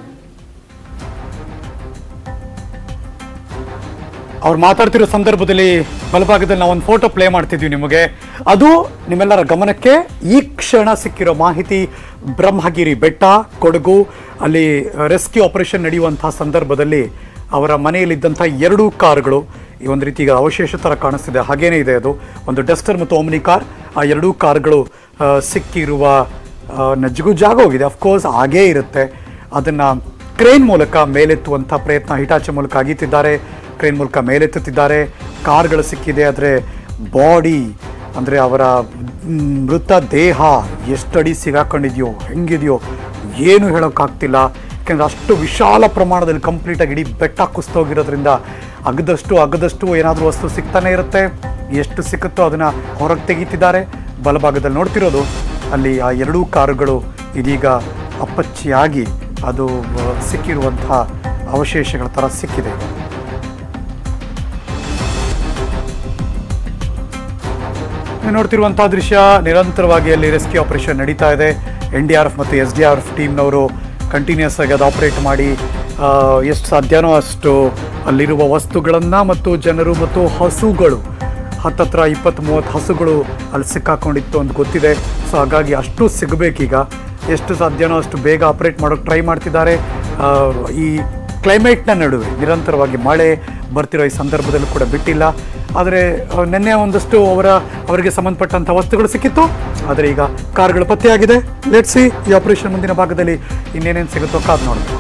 ಅವ್ರು ಮಾತಾಡ್ತಿರೋ ಸಂದರ್ಭದಲ್ಲಿ ಬಲಭಾಗದಲ್ಲಿ ನಾವು ಒಂದು ಫೋಟೋ ಪ್ಲೇ ಮಾಡ್ತಿದ್ವಿ ನಿಮಗೆ ಅದು ನಿಮ್ಮೆಲ್ಲರ ಗಮನಕ್ಕೆ ಈ ಕ್ಷಣ ಸಿಕ್ಕಿರೋ ಮಾಹಿತಿ ಬ್ರಹ್ಮಗಿರಿ ಬೆಟ್ಟ ಕೊಡಗು ಅಲ್ಲಿ ರೆಸ್ಕ್ಯೂ ಆಪರೇಷನ್ ನಡೆಯುವಂತಹ ಸಂದರ್ಭದಲ್ಲಿ ಅವರ ಮನೆಯಲ್ಲಿದ್ದಂಥ ಎರಡೂ ಕಾರುಗಳು ಈ ಒಂದು ರೀತಿ ಈಗ ಅವಶೇಷ ಥರ ಕಾಣಿಸ್ತಿದೆ ಹಾಗೇನೇ ಇದೆ ಅದು ಒಂದು ಡಸ್ಟರ್ ಮತ್ತು ಓಮ್ನಿ ಕಾರ್ ಆ ಎರಡೂ ಕಾರುಗಳು ಆ, ಸಿಕ್ಕಿರುವ ಆ, ನಜ್ಜಿಗೂ ಜಾಗ ಹೋಗಿದೆ ಅಫ್ಕೋರ್ಸ್ ಹಾಗೇ ಇರುತ್ತೆ ಅದನ್ನು ಕ್ರೇನ್ ಮೂಲಕ ಮೇಲೆತ್ತುವಂಥ ಪ್ರಯತ್ನ ಹಿಟಾಚಿ ಮೂಲಕ ಅಗೀತಿದ್ದಾರೆ ಕ್ರೇನ್ ಮೂಲಕ ಮೇಲೆತ್ತುತ್ತಿದ್ದಾರೆ ಕಾರ್ಗಳು ಸಿಕ್ಕಿದೆ ಆದರೆ ಬಾಡಿ ಅಂದರೆ ಅವರ ಮ್, ಮೃತ ದೇಹ ಎಷ್ಟಡಿ ಸಿಗಾಕೊಂಡಿದೆಯೋ ಹೆಂಗಿದೆಯೋ ಏನು ಹೇಳೋಕ್ಕಾಗ್ತಿಲ್ಲ ಯಾಕೆಂದರೆ ಅಷ್ಟು ವಿಶಾಲ ಪ್ರಮಾಣದಲ್ಲಿ ಕಂಪ್ಲೀಟಾಗಿ ಇಡೀ ಬೆಟ್ಟ ಕುಸ್ತೋಗಿರೋದ್ರಿಂದ ಅಗದಷ್ಟು ಅಗದಷ್ಟು ಏನಾದರೂ ವಸ್ತು ಸಿಗ್ತಾನೆ ಇರುತ್ತೆ ಎಷ್ಟು ಸಿಕ್ಕುತ್ತೋ ಅದನ್ನು ಹೊರಗೆ ತೆಗೀತಿದ್ದಾರೆ ಬಲಭಾಗದಲ್ಲಿ ನೋಡ್ತಿರೋದು ಅಲ್ಲಿ ಆ ಎರಡೂ ಕಾರುಗಳು ಇದೀಗ ಅಪ್ಪಚ್ಚಿಯಾಗಿ ಅದು ಆ, ಸಿಕ್ಕಿರುವಂತಹ ಅವಶೇಷಗಳ ಥರ ಸಿಕ್ಕಿದೆ ನೀವು ನೋಡ್ತಿರುವಂತಹ ದೃಶ್ಯ ನಿರಂತರವಾಗಿ ಅಲ್ಲಿ ರೆಸ್ಕ್ಯೂ ಆಪರೇಷನ್ ನಡೀತಾ ಇದೆ ಎನ್ ಡಿ ಆರ್ ಎಫ್ ಮತ್ತು ಎಸ್ ಡಿ ಆರ್ ಎಫ್ ಟೀಮ್ನವರು ಕಂಟಿನ್ಯೂಸ್ ಆಗಿ ಅದು ಆಪರೇಟ್ ಮಾಡಿ ಆ, ಎಷ್ಟು ಸಾಧ್ಯನೋ ಅಷ್ಟು ಅಲ್ಲಿರುವ ವಸ್ತುಗಳನ್ನು ಮತ್ತು ಜನರು ಮತ್ತು ಹಸುಗಳು ಹತ್ತತ್ರ ಇಪ್ಪತ್ತು ಮೂವತ್ತು ಹಸುಗಳು ಅಲ್ಲಿ ಸಿಕ್ಕಾಕೊಂಡಿತ್ತು ಅಂತ ಗೊತ್ತಿದೆ ಸೊ ಹಾಗಾಗಿ ಅಷ್ಟು ಸಿಗಬೇಕೀಗ ಎಷ್ಟು ಸಾಧ್ಯನೋ ಅಷ್ಟು ಬೇಗ ಆಪರೇಟ್ ಮಾಡೋಕ್ಕೆ ಟ್ರೈ ಮಾಡ್ತಿದ್ದಾರೆ ಆ, ಈ ಕ್ಲೈಮೇಟ್ನ ನಡುವೆ ನಿರಂತರವಾಗಿ ಮಳೆ ಬರ್ತಿರೋ ಈ ಸಂದರ್ಭದಲ್ಲೂ ಕೂಡ ಬಿಟ್ಟಿಲ್ಲ ಆದರೆ ಆ, ನಿನ್ನೆ ಒಂದಷ್ಟು ಅವರ ಅವರಿಗೆ ಸಂಬಂಧಪಟ್ಟಂಥ ವಸ್ತುಗಳು ಸಿಕ್ಕಿತ್ತು ಆದರೆ ಈಗ ಕಾರ್ಗಳು ಪತ್ತೆಯಾಗಿದೆ ಲೆಟ್ಸಿ ಈ ಆಪರೇಷನ್ ಮುಂದಿನ ಭಾಗದಲ್ಲಿ ಇನ್ನೇನೇನು ಸಿಗುತ್ತೋ ಕಾದು ನೋಡಬೇಕು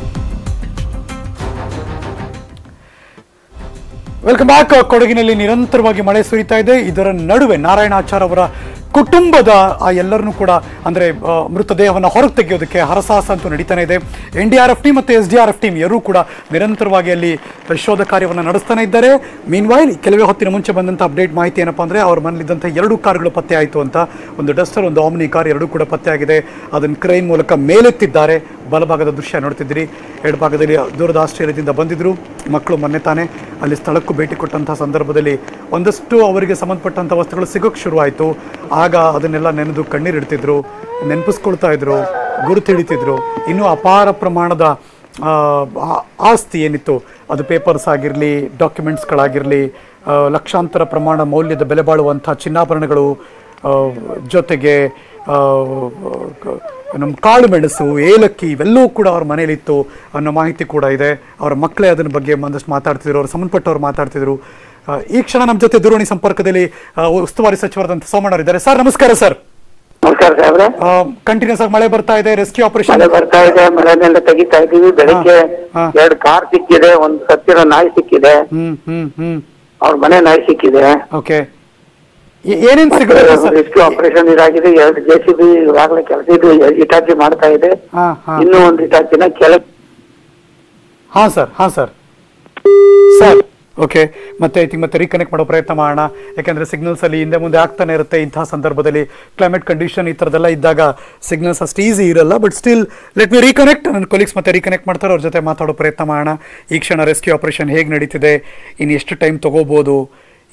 ವೆಲ್ಕಮ್ ಬ್ಯಾಕ್ ಕೊಡಗಿನಲ್ಲಿ ನಿರಂತರವಾಗಿ ಮಳೆ ಸುರಿತಾ ಇದೆ ಇದರ ನಡುವೆ ನಾರಾಯಣಾಚಾರ್ ಅವರ ಕುಟುಂಬದ ಆ ಎಲ್ಲರನ್ನೂ ಕೂಡ ಅಂದರೆ ಆ, ಮೃತದೇಹವನ್ನು ಹೊರಗೆ ತೆಗೆಯೋದಕ್ಕೆ ಹರಸಾಹಸ ಅಂತೂ ನಡೀತಾನೆ ಇದೆ N D R F team ಮತ್ತು S D R F team ಎರಡೂ ಕೂಡ ನಿರಂತರವಾಗಿ ಅಲ್ಲಿ ಶೋಧ ಕಾರ್ಯವನ್ನು ನಡೆಸ್ತಾನೆ ಇದ್ದಾರೆ ಮೀನ್ವೈಲ್ ಕೆಲವೇ ಹೊತ್ತಿನ ಮುಂಚೆ ಬಂದಂಥ ಅಪ್ಡೇಟ್ ಮಾಹಿತಿ ಏನಪ್ಪ ಅಂದರೆ ಅವ್ರ ಮನೇಲಿದ್ದಂಥ ಎರಡು ಕಾರ್ಗಳು ಪತ್ತೆ ಆಯಿತು ಅಂತ ಒಂದು ಡಸ್ಟರ್ ಒಂದು ಆಮ್ನಿ ಕಾರ್ ಎರಡೂ ಕೂಡ ಪತ್ತೆ ಆಗಿದೆ ಅದನ್ನು ಕ್ರೈನ್ ಮೂಲಕ ಮೇಲೆತ್ತಿದ್ದಾರೆ ಬಲಭಾಗದ ದೃಶ್ಯ ನೋಡ್ತಿದ್ದೀರಿ ಎಡಭಾಗದಲ್ಲಿ ದೂರದ ಆಸ್ಟ್ರೇಲಿಯಾದಿಂದ ಬಂದಿದ್ರು ಮಕ್ಕಳು ಮೊನ್ನೆ ತಾನೇ ಅಲ್ಲಿ ಸ್ಥಳಕ್ಕೂ ಭೇಟಿ ಕೊಟ್ಟಂಥ ಸಂದರ್ಭದಲ್ಲಿ ಒಂದಷ್ಟು ಅವರಿಗೆ ಸಂಬಂಧಪಟ್ಟಂಥ ವಸ್ತುಗಳು ಸಿಗೋಕ್ಕೆ ಶುರುವಾಯಿತು ಆಗ ಅದನ್ನೆಲ್ಲ ನೆನೆದು ಕಣ್ಣೀರಿಡ್ತಿದ್ರು ನೆನಪಿಸ್ಕೊಳ್ತಾ ಇದ್ರು ಗುರುತು ಹಿಡಿತಿದ್ರು ಇನ್ನೂ ಅಪಾರ ಪ್ರಮಾಣದ ಆ, ಆ- ಆಸ್ತಿ ಏನಿತ್ತು ಅದು ಪೇಪರ್ಸ್ ಆಗಿರಲಿ ಡಾಕ್ಯುಮೆಂಟ್ಸ್ಗಳಾಗಿರಲಿ ಲಕ್ಷಾಂತರ ಪ್ರಮಾಣ ಮೌಲ್ಯದ ಬೆಲೆ ಬಾಳುವಂಥ ಚಿನ್ನಾಭರಣಗಳು ಆ, ಜೊತೆಗೆ ಆ, ಕ- ನಮ್ಮ ಕಾಳು ಮೆಣಸು ಏಲಕ್ಕಿ ಇವೆಲ್ಲವೂ ಕೂಡ ಅವ್ರ ಮನೇಲಿತ್ತು ಅನ್ನೋ ಮಾಹಿತಿ ಕೂಡ ಇದೆ ಅವರ ಮಕ್ಕಳೇ ಅದನ್ನ ಬಗ್ಗೆ ಒಂದಷ್ಟು ಮಾತಾಡ್ತಿದ್ರು ಅವ್ರ ಸಂಬಂಧಪಟ್ಟವ್ರು ಮಾತಾಡ್ತಿದ್ರು ಆ, ಈ ಕ್ಷಣ ನಮ್ಮ ಜೊತೆ ದೂರವಾಣಿ ಸಂಪರ್ಕದಲ್ಲಿ ಆ, ಉಸ್ತುವಾರಿ ಸಚಿವರಾದಂಥ ಸೋಮಣ್ಣ ಇದ್ದಾರೆ ಸರ್ ನಮಸ್ಕಾರ ಸರ್ ನಮಸ್ಕಾರ ಸಾಹೇಬ್ರೆ ಕಂಟಿನ್ಯೂಸ್ ಆಗಿ ಮಳೆ ಬರ್ತಾ ಇದೆ ರೆಸ್ಕ್ಯೂ ಆಪರೇಷನ್ ಮಳೆ ಬರ್ತಾ ಇದೆ ಮಳೆನೆಲ್ಲ ತೆಗಿತಾ ಇದೀವಿ ಬೆಳಿಗ್ಗೆ ಹಾ. ಎರಡು ಕಾರ್ ಸಿಕ್ಕಿದೆ ಒಂದು ಸತ್ತಿರೋ ನಾಯಿ ಸಿಕ್ಕಿದೆ ಹ್ಮ್ ಹ್ಮ್ ಹ್ಮ್ ಅವ್ರ ಮನೆ ನಾಯಿ ಸಿಕ್ಕಿದೆ ಓಕೆ ಏನೇನ್ ಸಿಗುತ್ತೆ ಸರ್ ರೆಸ್ಕ್ಯೂ ಆಪರೇಷನ್ ಇದಾಗಿದೆ ಎರಡು ಜೆ ಸಿ ಬಿ ಇವಾಗಲೇ ಕೆಲಸ ಇದು ಇಟಾಚಿ ಮಾಡ್ತಾ ಇದೆ ಹಾ ಹಾ ಇನ್ನೂ ಒಂದು ಇಟಾಚಿನ ಕೆಳಗೆ ಹಾ ಸರ್ ಹಾ ಸರ್ ಸರ್ ಓಕೆ ಮತ್ತೆ ಐ ಥಿಂಕ್ ಮತ್ತೆ ರೀಕನೆಕ್ಟ್ ಮಾಡೋ ಪ್ರಯತ್ನ ಮಾಡೋಣ ಯಾಕಂದ್ರೆ ಸಿಗ್ನಲ್ಸ್ ಅಲ್ಲಿ ಹಿಂದೆ ಮುಂದೆ ಆಗ್ತಾನೆ ಇರುತ್ತೆ ಇಂತಹ ಸಂದರ್ಭದಲ್ಲಿ ಕ್ಲೈಮೇಟ್ ಕಂಡೀಷನ್ ಈ ಥರದ್ದೆಲ್ಲ ಇದ್ದಾಗ ಸಿಗ್ನಲ್ಸ್ ಅಷ್ಟು ಈಸಿ ಇರಲ್ಲ but still let me reconnect ನನ್ನ ಕೊಲೀಗ್ಸ್ ಮತ್ತೆ ರೀಕನೆಕ್ಟ್ ಮಾಡ್ತಾರೆ ಅವ್ರ ಜೊತೆ ಮಾತಾಡೋ ಪ್ರಯತ್ನ ಮಾಡೋಣ ಈ ಕ್ಷಣ ರೆಸ್ಕ್ಯೂ ಆಪರೇಷನ್ ಹೇಗೆ ನಡೀತಿದೆ ಇನ್ನು ಎಷ್ಟು ಟೈಮ್ ತಗೋಬೋದು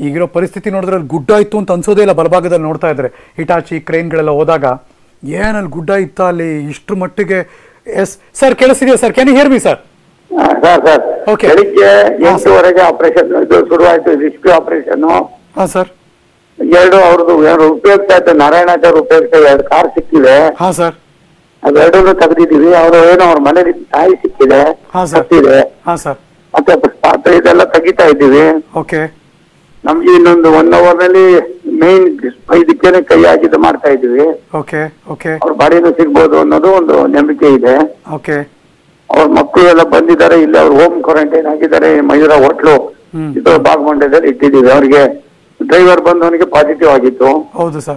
ಈಗಿರೋ ಪರಿಸ್ಥಿತಿ ನೋಡಿದ್ರೆ ಅಲ್ಲಿ ಗುಡ್ಡ ಇತ್ತು ಅಂತ ಅನ್ಸೋದೇ ಇಲ್ಲ ಬಲಭಾಗದಲ್ಲಿ ನೋಡ್ತಾ ಇದ್ದಾರೆ ಹಿಟಾಚಿ ಕ್ರೇನ್ಗಳೆಲ್ಲ ಹೋದಾಗ ಏನಲ್ಲಿ ಗುಡ್ಡ ಇತ್ತ ಅಲ್ಲಿ ಇಷ್ಟ್ರ ಮಟ್ಟಿಗೆ ಎಸ್ ಸರ್ ಕೇಳಿಸ್ತಿದೆಯಾ sir can hear me sir ಹಾ, ಸರ್ ಸರ್ Okay. ಬೆಳಿಗ್ಗೆ ಎಂಟುವರೆಗೆ ಆಪರೇಷನ್ ಇದು ಶುರುವಾಯ್ತು ರಿಸ್ಕ್ಯೂ ಆಪರೇಷನ್ ಹಾಂ ಸರ್ ಎರಡು ಅವ್ರದ್ದು ಏನು ಉಪಯುಕ್ತ ಆಯ್ತು ನಾರಾಯಣಾಚಾರ್ಯ ಉಪಯುಕ್ತ ಎರಡು ಕಾರ್ ಸಿಕ್ಕಿದೆ ಹಾಂ ಸರ್ ಅವೆರಡನ್ನು ತೆಗೆದಿದ್ದೀವಿ ಅವರು ಏನೋ ಅವ್ರ ಮನೇಲಿ ತಾಯಿ ಸಿಕ್ಕಿದೆ ಹಾ, ಸರ್. ಸತ್ತಿದೆ ಹಾಂ ಸರ್ ಮತ್ತೆ ಪಾತ್ರೆ ಇದೆಲ್ಲ ತೆಗಿತಾ ಇದ್ದೀವಿ ಓಕೆ ನಮ್ಗೆ ಇನ್ನೊಂದು ಒನ್ ಅವರ್ ನಲ್ಲಿ ಮೇನ್ ಇದಕ್ಕೇನೆ ಕೈ ಹಾಕಿದ್ದು ಮಾಡ್ತಾ ಇದ್ದೀವಿ ಓಕೆ ಓಕೆ ಅವ್ರ ಬಾಡಿನೂ ಸಿಗ್ಬೋದು ಅನ್ನೋದು ಒಂದು ನಂಬಿಕೆ ಇದೆ ಓಕೆ ಅವ್ರ ಮಕ್ಕಳು ಎಲ್ಲ ಬಂದಿದ್ದಾರೆ ಇಲ್ಲಿ ಅವ್ರು ಹೋಮ್ ಕ್ವಾರಂಟೈನ್ ಆಗಿದ್ದಾರೆ ಮಯೂರ ಹೋಟ್ಲು ಹ್ಮ್. ಇದು ಬಾಗಮಂಡ್ಯದಲ್ಲಿ ಇಟ್ಟಿದ್ದೀವಿ ಅವ್ರಿಗೆ ಡ್ರೈವರ್ ಬಂದವನಿಗೆ ಪಾಸಿಟಿವ್ ಆಗಿತ್ತು ಹೌದು ಸರ್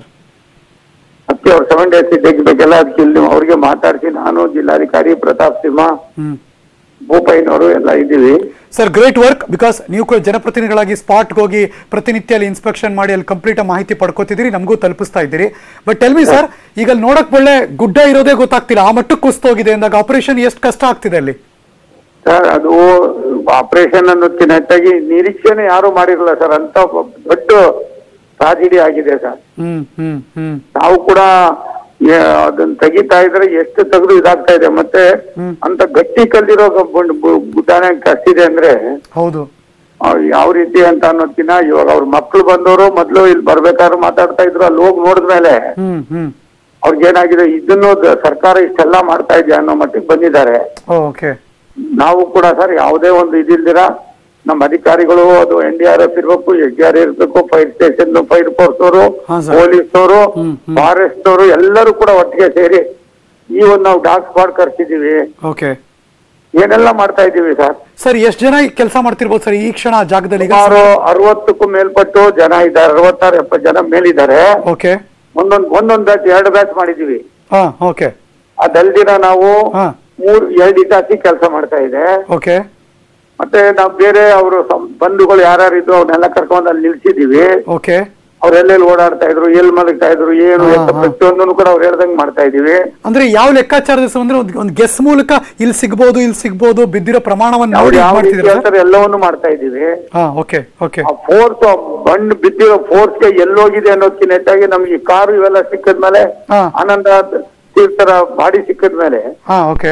ಅದಕ್ಕೆ ಅವ್ರು ಸೆವೆನ್ ಡೇಸ್ ತೆಗಿಬೇಕೆಲ್ಲ ಅದಕ್ಕೆ ಇಲ್ಲಿ ಅವ್ರಿಗೆ ಮಾತಾಡಿಸಿ ನಾನು ಜಿಲ್ಲಾಧಿಕಾರಿ ಪ್ರತಾಪ್ ಸಿಂಹ ಹ್ಮ್ ಭೂಪಯ್ಯನವರು ಎಲ್ಲ ಇದ್ದೀವಿ ಸರ್ ಗ್ರೇಟ್ ವರ್ಕ್ ಬಿಕಾಸ್ ನೀವು ಕೂಡ ಜನಪ್ರತಿನಿಧಿಗಳಾಗಿ ಸ್ಪಾಟ್ಗೆ ಹೋಗಿ ಪ್ರತಿನಿತ್ಯ ಅಲ್ಲಿ ಇನ್ಸ್ಪೆಕ್ಷನ್ ಮಾಡಿ ಅಲ್ಲಿ ಕಂಪ್ಲೀಟ್ ಮಾಹಿತಿ ಪಡ್ಕೋತಿದ್ದೀರಿ ನಮಗೂ ತಲುಪಿಸ್ತಾ ಇದ್ದೀರಿ ಬಟ್ ಟೆಲ್ ಮಿ ಸರ್ ಈಗ ಅಲ್ಲಿ ನೋಡಕ್ ಒಳ್ಳೆ ಗುಡ್ಡ ಇರೋದೇ ಗೊತ್ತಾಗ್ತಿಲ್ಲ ಆ ಮಟ್ಟಕ್ಕೆ ಕುಸ್ತೋಗಿದೆ ಅಂದಾಗ ಆಪರೇಷನ್ ಎಷ್ಟು ಕಷ್ಟ ಆಗ್ತಿದೆ ಅಲ್ಲಿ ಸರ್ ಅದು ಆಪರೇಷನ್ ಅನ್ನೋದಕ್ಕಿಂತ ಹೆಚ್ಚಾಗಿ ನಿರೀಕ್ಷೆನೆ ಯಾರು ಮಾಡಿರಲ್ಲ ಸರ್ ಅಂತ ದೊಡ್ಡ ಟ್ರಾಜಿಡಿ ಆಗಿದೆ ಸರ್ ಹ್ಮ್ ಹ್ಮ್ ಹ್ಮ್ ನಾವು ಕೂಡ ಏ, ಅದನ್ನ ತೆಗಿತಾ ಇದ್ರೆ ಎಷ್ಟು ತೆಗೆದು ಇದಾಗ್ತಾ ಇದೆ ಮತ್ತೆ ಅಂತ ಗಟ್ಟಿ ಕಲ್ದಿರೋ ಗುಡ್ಡಾನೆ ಕಷ್ಟಿದೆ ಅಂದ್ರೆ ಹೌದು ಅವ್ರು ಯಾವ ರೀತಿ ಅಂತ ಅನ್ನೋದ್ಕಿನ್ನ ಇವಾಗ ಅವ್ರ ಮಕ್ಳು ಬಂದವರು ಮೊದ್ಲು ಇಲ್ಲಿ ಬರ್ಬೇಕಾದ್ರೆ ಮಾತಾಡ್ತಾ ಇದ್ರು ಅಲ್ಲಿ ಹೋಗಿ ನೋಡಿದ್ಮೇಲೆ ಹ್ಮ್ ಹ್ಮ್ ಅವ್ರಿಗೇನಾಗಿದೆ ಇದನ್ನು ದ- ಸರ್ಕಾರ ಇಷ್ಟೆಲ್ಲ ಮಾಡ್ತಾ ಇದೆಯಾ ಅನ್ನೋ ಮಟ್ಟಿಗೆ ಬಂದಿದ್ದಾರೆ ಓಕೆ ನಾವು ಕೂಡ ಸರ್ ಯಾವುದೇ ಒಂದು ಇದಿಲ್ದಿರ ನಮ್ಮ ಅಧಿಕಾರಿಗಳು ಅದು ಎನ್ ಡಿ ಆರ್ ಎಫ್ ಇರ್ಬೇಕು ಎಸ್ ಡಿ ಆರ್ ಇರ್ಬೇಕು ಫೈರ್ ಸ್ಟೇಷನ್ ಫೈರ್ ಫೋರ್ಸ್ ಅವರು ಹಾ, ಸರ್. ಪೊಲೀಸ್ ಅವರು ಹ್ಮ್, ಹ್ಮ್. ಫಾರೆಸ್ಟ್ ಅವರು ಎಲ್ಲರೂ ಕೂಡ ಒಟ್ಟಿಗೆ ಸೇರಿ ಈ ಒಂದು ನಾವು ಡಾಗ್ ಸ್ಕ್ವಾಡ್ ಕರ್ಸಿದೀವಿ ಓಕೆ ಏನೆಲ್ಲ ಮಾಡ್ತಾ ಇದ್ದೀವಿ ಸರ್ ಸರ್ ಎಷ್ಟು ಜನ ಕೆಲಸ ಮಾಡ್ತಿರ್ಬೋದು ಸರ್ ಈ ಕ್ಷಣ ಆ ಜಾಗದಲ್ಲಿ ಈಗ ಸುಮಾರು ಅರವತ್ತಕ್ಕೂ ಮೇಲ್ಪಟ್ಟು ಜನ ಇದ್ದಾರೆ ಅರವತ್ತಾರು ಎಪ್ಪತ್ತು ಜನ ಮೇಲಿದ್ದಾರೆ ಓಕೆ ಒಂದೊಂದ್ ಒಂದೊಂದ್ ಬ್ಯಾಚ್ ಎರಡು ಬ್ಯಾಚ್ ಮಾಡಿದೀವಿ ಹಾ ಓಕೆ ಅದಲ್ದಿರ ನಾವು ಹಾ ಮೂರ್ ಎರಡು ಇಟಾಚಿ ಕೆಲಸ ಮಾಡ್ತಾ ಇದೆ ಓಕೆ ಮತ್ತೆ ನಾವು ಬೇರೆ ಅವರು ಬಂಧುಗಳು ಯಾರ್ಯಾರು ಇದ್ರು ಅವ್ರನ್ನೆಲ್ಲ ಕರ್ಕೊಂಡು ಅಲ್ಲಿ ನಿಲ್ಸಿದೀವಿ ಓಕೆ ಅವ್ರೆಲ್ಲೆಲ್ಲಿ ಓಡಾಡ್ತಾ ಇದ್ರು ಎಲ್ಲಿ ಮಲಗ್ತಾ ಇದ್ರು ಏನು ಹಾ, ಎತ್ತ ಹಾ. ಪ್ರತಿಯೊಂದನ್ನು ಕೂಡ ಅವ್ರು ಹೇಳ್ದಂಗ್ ಮಾಡ್ತಾ ಇದೀವಿ ಅಂದ್ರೆ ಯಾವ ಲೆಕ್ಕಾಚಾರದ ಹೆಸರು ಅಂದ್ರೆ ಒಂದು ಗೆಸ್ ಮೂಲಕ ಇಲ್ಲಿ ಸಿಗ್ಬೋದು ಇಲ್ಲಿ ಸಿಗ್ಬೋದು ಬಿದ್ದಿರೋ ಪ್ರಮಾಣವನ್ನು ಅವ್ರು ನೋಡಿ ಯಾವ ರೀತಿ ಮಾಡ್ತಿದ್ದೀರಾ ಸರ್ ಹೇಳ್ತಾರೆ ಎಲ್ಲವನ್ನು ಮಾಡ್ತಾ ಇದೀವಿ ಹಾ ಓಕೆ ಓಕೆ ಆ ಫೋರ್ಸ್ ಬಂಡ್ ಬಿದ್ದಿರೋ ಫೋರ್ಸ್ಗೆ ಎಲ್ಲೋಗಿದೆ ಅನ್ನೋದಕ್ಕಿಂತ ಹೆಚ್ಚಾಗಿ ನಮ್ಗೆ ಕಾರು ಇವೆಲ್ಲ ಸಿಕ್ಕದ್ಮೇಲೆ ಹಾ. ಆನಂದ ತೀರ್ಥರ ಬಾಡಿ ಸಿಕ್ಕದ್ಮೇಲೆ ಹಾ ಓಕೆ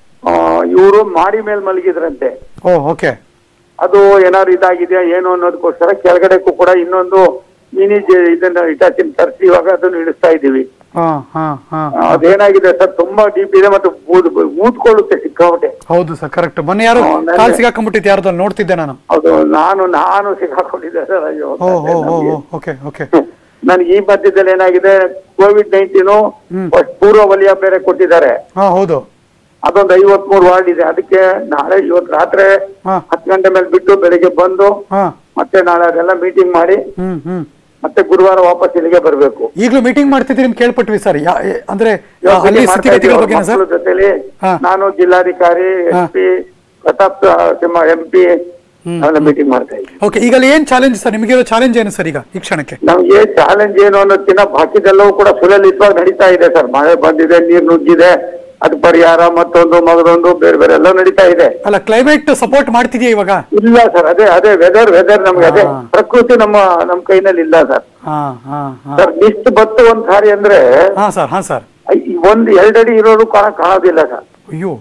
ಇವರು ಮಾಡಿ ಮೇಲೆ ಮಲಗಿದ್ರಂತೆ ಓ ಓಕೆ ಅದು ಏನಾದ್ರು ಇದಾಗಿದೆಯಾ ಏನು ಅನ್ನೋದಕ್ಕೋಸ್ಕರ ಕೆಳಗಡೆಗೂ ಕೂಡ ಇನ್ನೊಂದು ಮಿನಿ ಜೆ- ಇದನ್ನ ಇಟಾಚಿನ ತರಿಸಿ ಇವಾಗ ಅದನ್ನು ಇಳಿಸ್ತಾ ಇದ್ದೀವಿ ಹಾ ಹಾ ಹಾ ಅದೇನಾಗಿದೆ ಸರ್ ತುಂಬಾ ಡೀಪ್ ಇದೆ ಮತ್ತು ಊದ್- ಊದ್ಕೊಳ್ಳುತ್ತೆ ಸಿಕ್ಕಾಪಟ್ಟೆ ಹೌದು ಸರ್ ಕರೆಕ್ಟ್ ಮೊನ್ನೆ ಯಾರು ಹಾ, ನೆನ್ನೆ- ಕಾಲ್ ಸಿಗಾಕೊಂಡ್ಬಿಟ್ಟಿತ್ತು ಯಾರ್ದು ಅಲ್ಲಿ ನೋಡ್ತಿದ್ದೆ ನಾನು ಅದು ನಾನು ನಾನು ಸಿಕ್ಕಾಕೊಂಡಿದ್ದೆ ಸರ್ ಅಯ್ಯೋ ಓ ಓ ಓ ಓ ಓಕೆ ಓಕೆ ನನ್ಗೆ ಈ ಮಧ್ಯದಲ್ಲಿ ಏನಾಗಿದೆ ಕೋವಿಡ್ ನೈನ್ಟೀನು ಹ್ಮ್. ಪೂರ್ವ ವಲಯ ಬೇರೆ ಕೊಟ್ಟಿದ್ದಾರೆ ಹಾ ಹೌದು ಅದೊಂದು ಐವತ್ ಮೂರು ವಾರ್ಡ್ ಇದೆ ಅದಕ್ಕೆ ನಾಳೆ ಇವತ್ತು ರಾತ್ರಿ ಹಾ. ಹತ್ತು ಗಂಟೆ ಮೇಲೆ ಬಿಟ್ಟು ಬೆಳಿಗ್ಗೆ ಬಂದು ಹಾ ಮತ್ತೆ ನಾಳೆ ಅದೆಲ್ಲ ಮೀಟಿಂಗ್ ಮಾಡಿ ಹ್ಮ್ ಹ್ಮ್ ಮತ್ತೆ ಗುರುವಾರ ವಾಪಸ್ ಇಲ್ಲಿಗೆ ಬರಬೇಕು ಈಗಲೂ ಮೀಟಿಂಗ್ ಮಾಡ್ತಿದ್ದೀರಿ ನಿಮ್ಗೆ ಕೇಳ್ಪಟ್ವಿ ಸರ್ ಅಂದ್ರೆ ಅಲ್ಲಿ ಸ್ಥಿತಿಗತಿಗಳ ಬಗ್ಗೆನಾ ಸರ್ ಜೊತೆಲಿ ಹಾ. ನಾನು ಜಿಲ್ಲಾಧಿಕಾರಿ ಹಾ. S P Pratap Simha M P ಅವೆಲ್ಲ ಮೀಟಿಂಗ್ ಮಾಡ್ತಾ ಇದ್ವಿ ಓಕೆ ಈಗ ಅಲ್ಲಿ ಏನ್ ಚಾಲೆಂಜ್ ಸರ್ ನಿಮಗಿರೋ ಚಾಲೆಂಜ್ ಏನು ಸರ್ ಈಗ ಈ ಕ್ಷಣಕ್ಕೆ ನಮ್ಗೆ ಚಾಲೆಂಜ್ ಏನು ಅನ್ನೋದಕ್ಕಿಂತ ಬಾಕಿದೆಲ್ಲವೂ ಕೂಡ ಸುಲಲಿತವಾಗಿ ನಡೀತಾ ಇದೆ ಸರ್ ಮಳೆ ಬಂದಿದೆ ನೀರು ನುಗ್ಗಿದೆ ಅದು ಪರಿಹಾರ ಮತ್ತೊಂದು ಮಗದೊಂದು ಬೇರೆ ಬೇರೆ ಎಲ್ಲ ನಡೀತಾ ಇದೆ ಅಲ್ಲ ಕ್ಲೈಮೇಟ್ ಸಪೋರ್ಟ್ ಮಾಡ್ತಿದ್ಯಾ ಇವಾಗ ಇಲ್ಲ ಸರ್ ಅದೇ ಅದೇ ವೆದರ್ ವೆದರ್ ನಮ್ಗೆ ಅದೇ ಹಾ. ಪ್ರಕೃತಿ ನಮ್ಮ ನಮ್ ಕೈನಲ್ಲಿ ಇಲ್ಲ ಸರ್ ಹಾ ಹಾ ಹಾ ಸರ್ ನಿಷ್ಠ ಬತ್ತು ಒಂದ್ ಸಾರಿ ಅಂದ್ರೆ ಹಾ ಸರ್ ಹಾ ಸರ್ ಐ- ಒಂದ್ ಎರಡಡಿ ಇರೋರು ಕಾಣ ಕಾಣೋದಿಲ್ಲ ಸರ್ ಅಯ್ಯೋ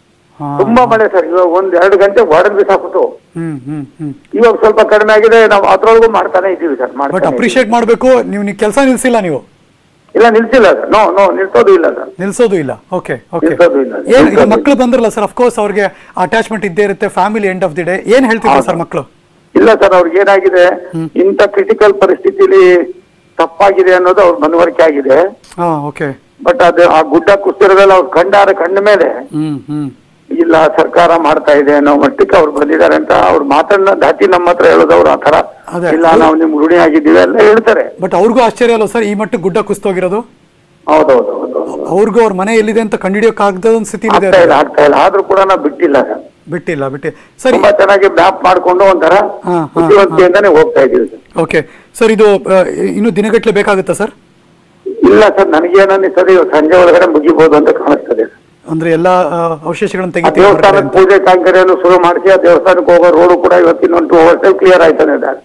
ಹಾ ತುಂಬಾ ಮಳೆ ಸರ್ ಇವಾಗ ಒಂದ್ ಎರಡು ಗಂಟೆ ಹೊಡೆದ್ ಬಿಸಾಕ್ಬಿಟ್ಟು ಹ್ಮ್ ಹ್ಮ್ ಹ್ಮ್ ಇವಾಗ ಸ್ವಲ್ಪ ಕಡಿಮೆ ಆಗಿದೆ ನಾವು ಅದ್ರೊಳಗೂ ಮಾಡ್ತಾನೆ ಇದ್ದೀವಿ ಸರ್ ಬಟ್ ಮಾಡ್ತಾನೆ ಅಪ್ರಿಶಿಯೇಟ್ ಮಾಡಬೇಕು ನೀವು ನೀವು ಕೆಲಸ ನಿಲ್ಸಿಲ್ಲ ನೀವು ಇಲ್ಲ ನಿಲ್ಸಿಲ್ಲ ಸರ್ ನೋ ನೋ ನಿಲ್ಸೋದು ಇಲ್ಲ ಸರ್ ನಿಲ್ಸೋದು ಇಲ್ಲ ಓಕೆ ಓಕೆ ನಿಲ್ಸೋದು ಇಲ್ಲ ಏನ್ ಈಗ ನಿಲ್ಸೋದು ಮಕ್ಕಳು ಬಂದ್ರಲ್ಲ ಸರ್ ಅಫ್ಕೋರ್ಸ್ ಅವ್ರಿಗೆ ಅಟ್ಯಾಚ್ಮೆಂಟ್ ಇದ್ದೇ ಇರುತ್ತೆ family end of the day ಏನ್ ಹೇಳ್ತಿದ್ರು ಸರ್ ಮಕ್ಕಳು ಇಲ್ಲ ಸರ್ ಅವ್ರಿಗೆ ಏನಾಗಿದೆ ಇಂಥ ಕ್ರಿಟಿಕಲ್ ಪರಿಸ್ಥಿತಿಲಿ ತಪ್ಪಾಗಿದೆ ಅನ್ನೋದು ಅವ್ರ ಮನವರಿಕೆ ಆಗಿದೆ ಹಾ ಓಕೆ ಬಟ್ ಅದು ಆ ಗುಡ್ಡ ಕುಸಿರದಲ್ಲಿ ಅವ್ರು ಕಂಡಾರ ಕಂಡ ಮೇಲೆ ಹ್ಮ್ ಹ್ಮ್ ಇಲ್ಲ ಸರ್ಕಾರ ಮಾಡ್ತಾ ಇದೆ ಅನ್ನೋ ಮಟ್ಟಕ್ಕೆ ಅವ್ರು ಬಂದಿದ್ದಾರೆ ಅಂತ ಅವ್ರ ಮಾತನ್ನ ದಾಟಿ ನಮ್ಮ ಹತ್ರ ಹೇಳೋದು ಅವ್ರು ಆತರ ಅದೇ. ಇಲ್ಲ ನಾವು ನಿಮ್ ಋಣಿ ಆಗಿದ್ದೀವಿ ಎಲ್ಲ ಹೇಳ್ತಾರೆ ಬಟ್ ಅವ್ರಿಗೂ ಆಶ್ಚರ್ಯ ಅಲ್ವ ಸರ್ ಈ ಮಟ್ಟಕ್ಕೆ ಗುಡ್ಡ ಕುಸ್ತೋಗಿರೋದು ಹೌದೌದು ಹೌದು ಅವ್ರಿಗೂ ಅವ್ರ ಮನೆ ಎಲ್ಲಿದೆ ಅಂತ ಕಂಡಿಡಿಯೋಕ್ ಆಗದ ಒಂದು ಸ್ಥಿತಿ ಇದೆ ಆಗ್ತಾ ಇಲ್ಲ ಆಗ್ತಾ ಇಲ್ಲ ಆದ್ರೂ ಕೂಡ ನಾವು ಬಿಟ್ಟಿಲ್ಲ ಸರ್ ಬಿಟ್ಟಿಲ್ಲ ಬಿಟ್ಟಿ ಸರಿ ತುಂಬಾ ಚೆನ್ನಾಗಿ ಮ್ಯಾಪ್ ಮಾಡ್ಕೊಂಡು ಒಂಥರ ಹಾ, ಹಾ, ಬುದ್ಧಿವಂತಿಕೆಯಿಂದಾನೆ ಹೋಗ್ತಾ ಇದೀವಿ ಸರ್ ಓಕೆ ಸರ್ ಇದು ಆ, ಇನ್ನು ದಿನಗಟ್ಟಲೆ ಬೇಕಾಗುತ್ತಾ ಸರ್ ಇಲ್ಲ ಸರ್ ನನಗೇನು ಅನ್ನಿಸ್ತದೆ ಇವತ್ತು ಸಂಜೆ ಒಳಗಡೆ ಮುಗಿಬಹುದು ಅಂತ ಕಾಣಿಸ್ತದೆ ಅಂದ್ರೆ ಎಲ್ಲಾ ಆ, ಅವಶೇಷಗಳನ್ನ ಆ ತೆಗಿತೀವಿ ದೇವಸ್ಥಾನದ ಪೂಜೆ ಕೈಂಕರ್ಯವನ್ನು ಶುರು ಮಾಡಿಸಿ ಆ ದೇವಸ್ಥಾನಕ್ಕೆ ಹೋಗೋ ರೋಡು ಕೂಡ ಇವತ್ತಿನ ಟೂ ಅವರ್ಸ್ ಕ್ಲಿಯರ್ ಆಯ್ತಾನೆ ಸರ್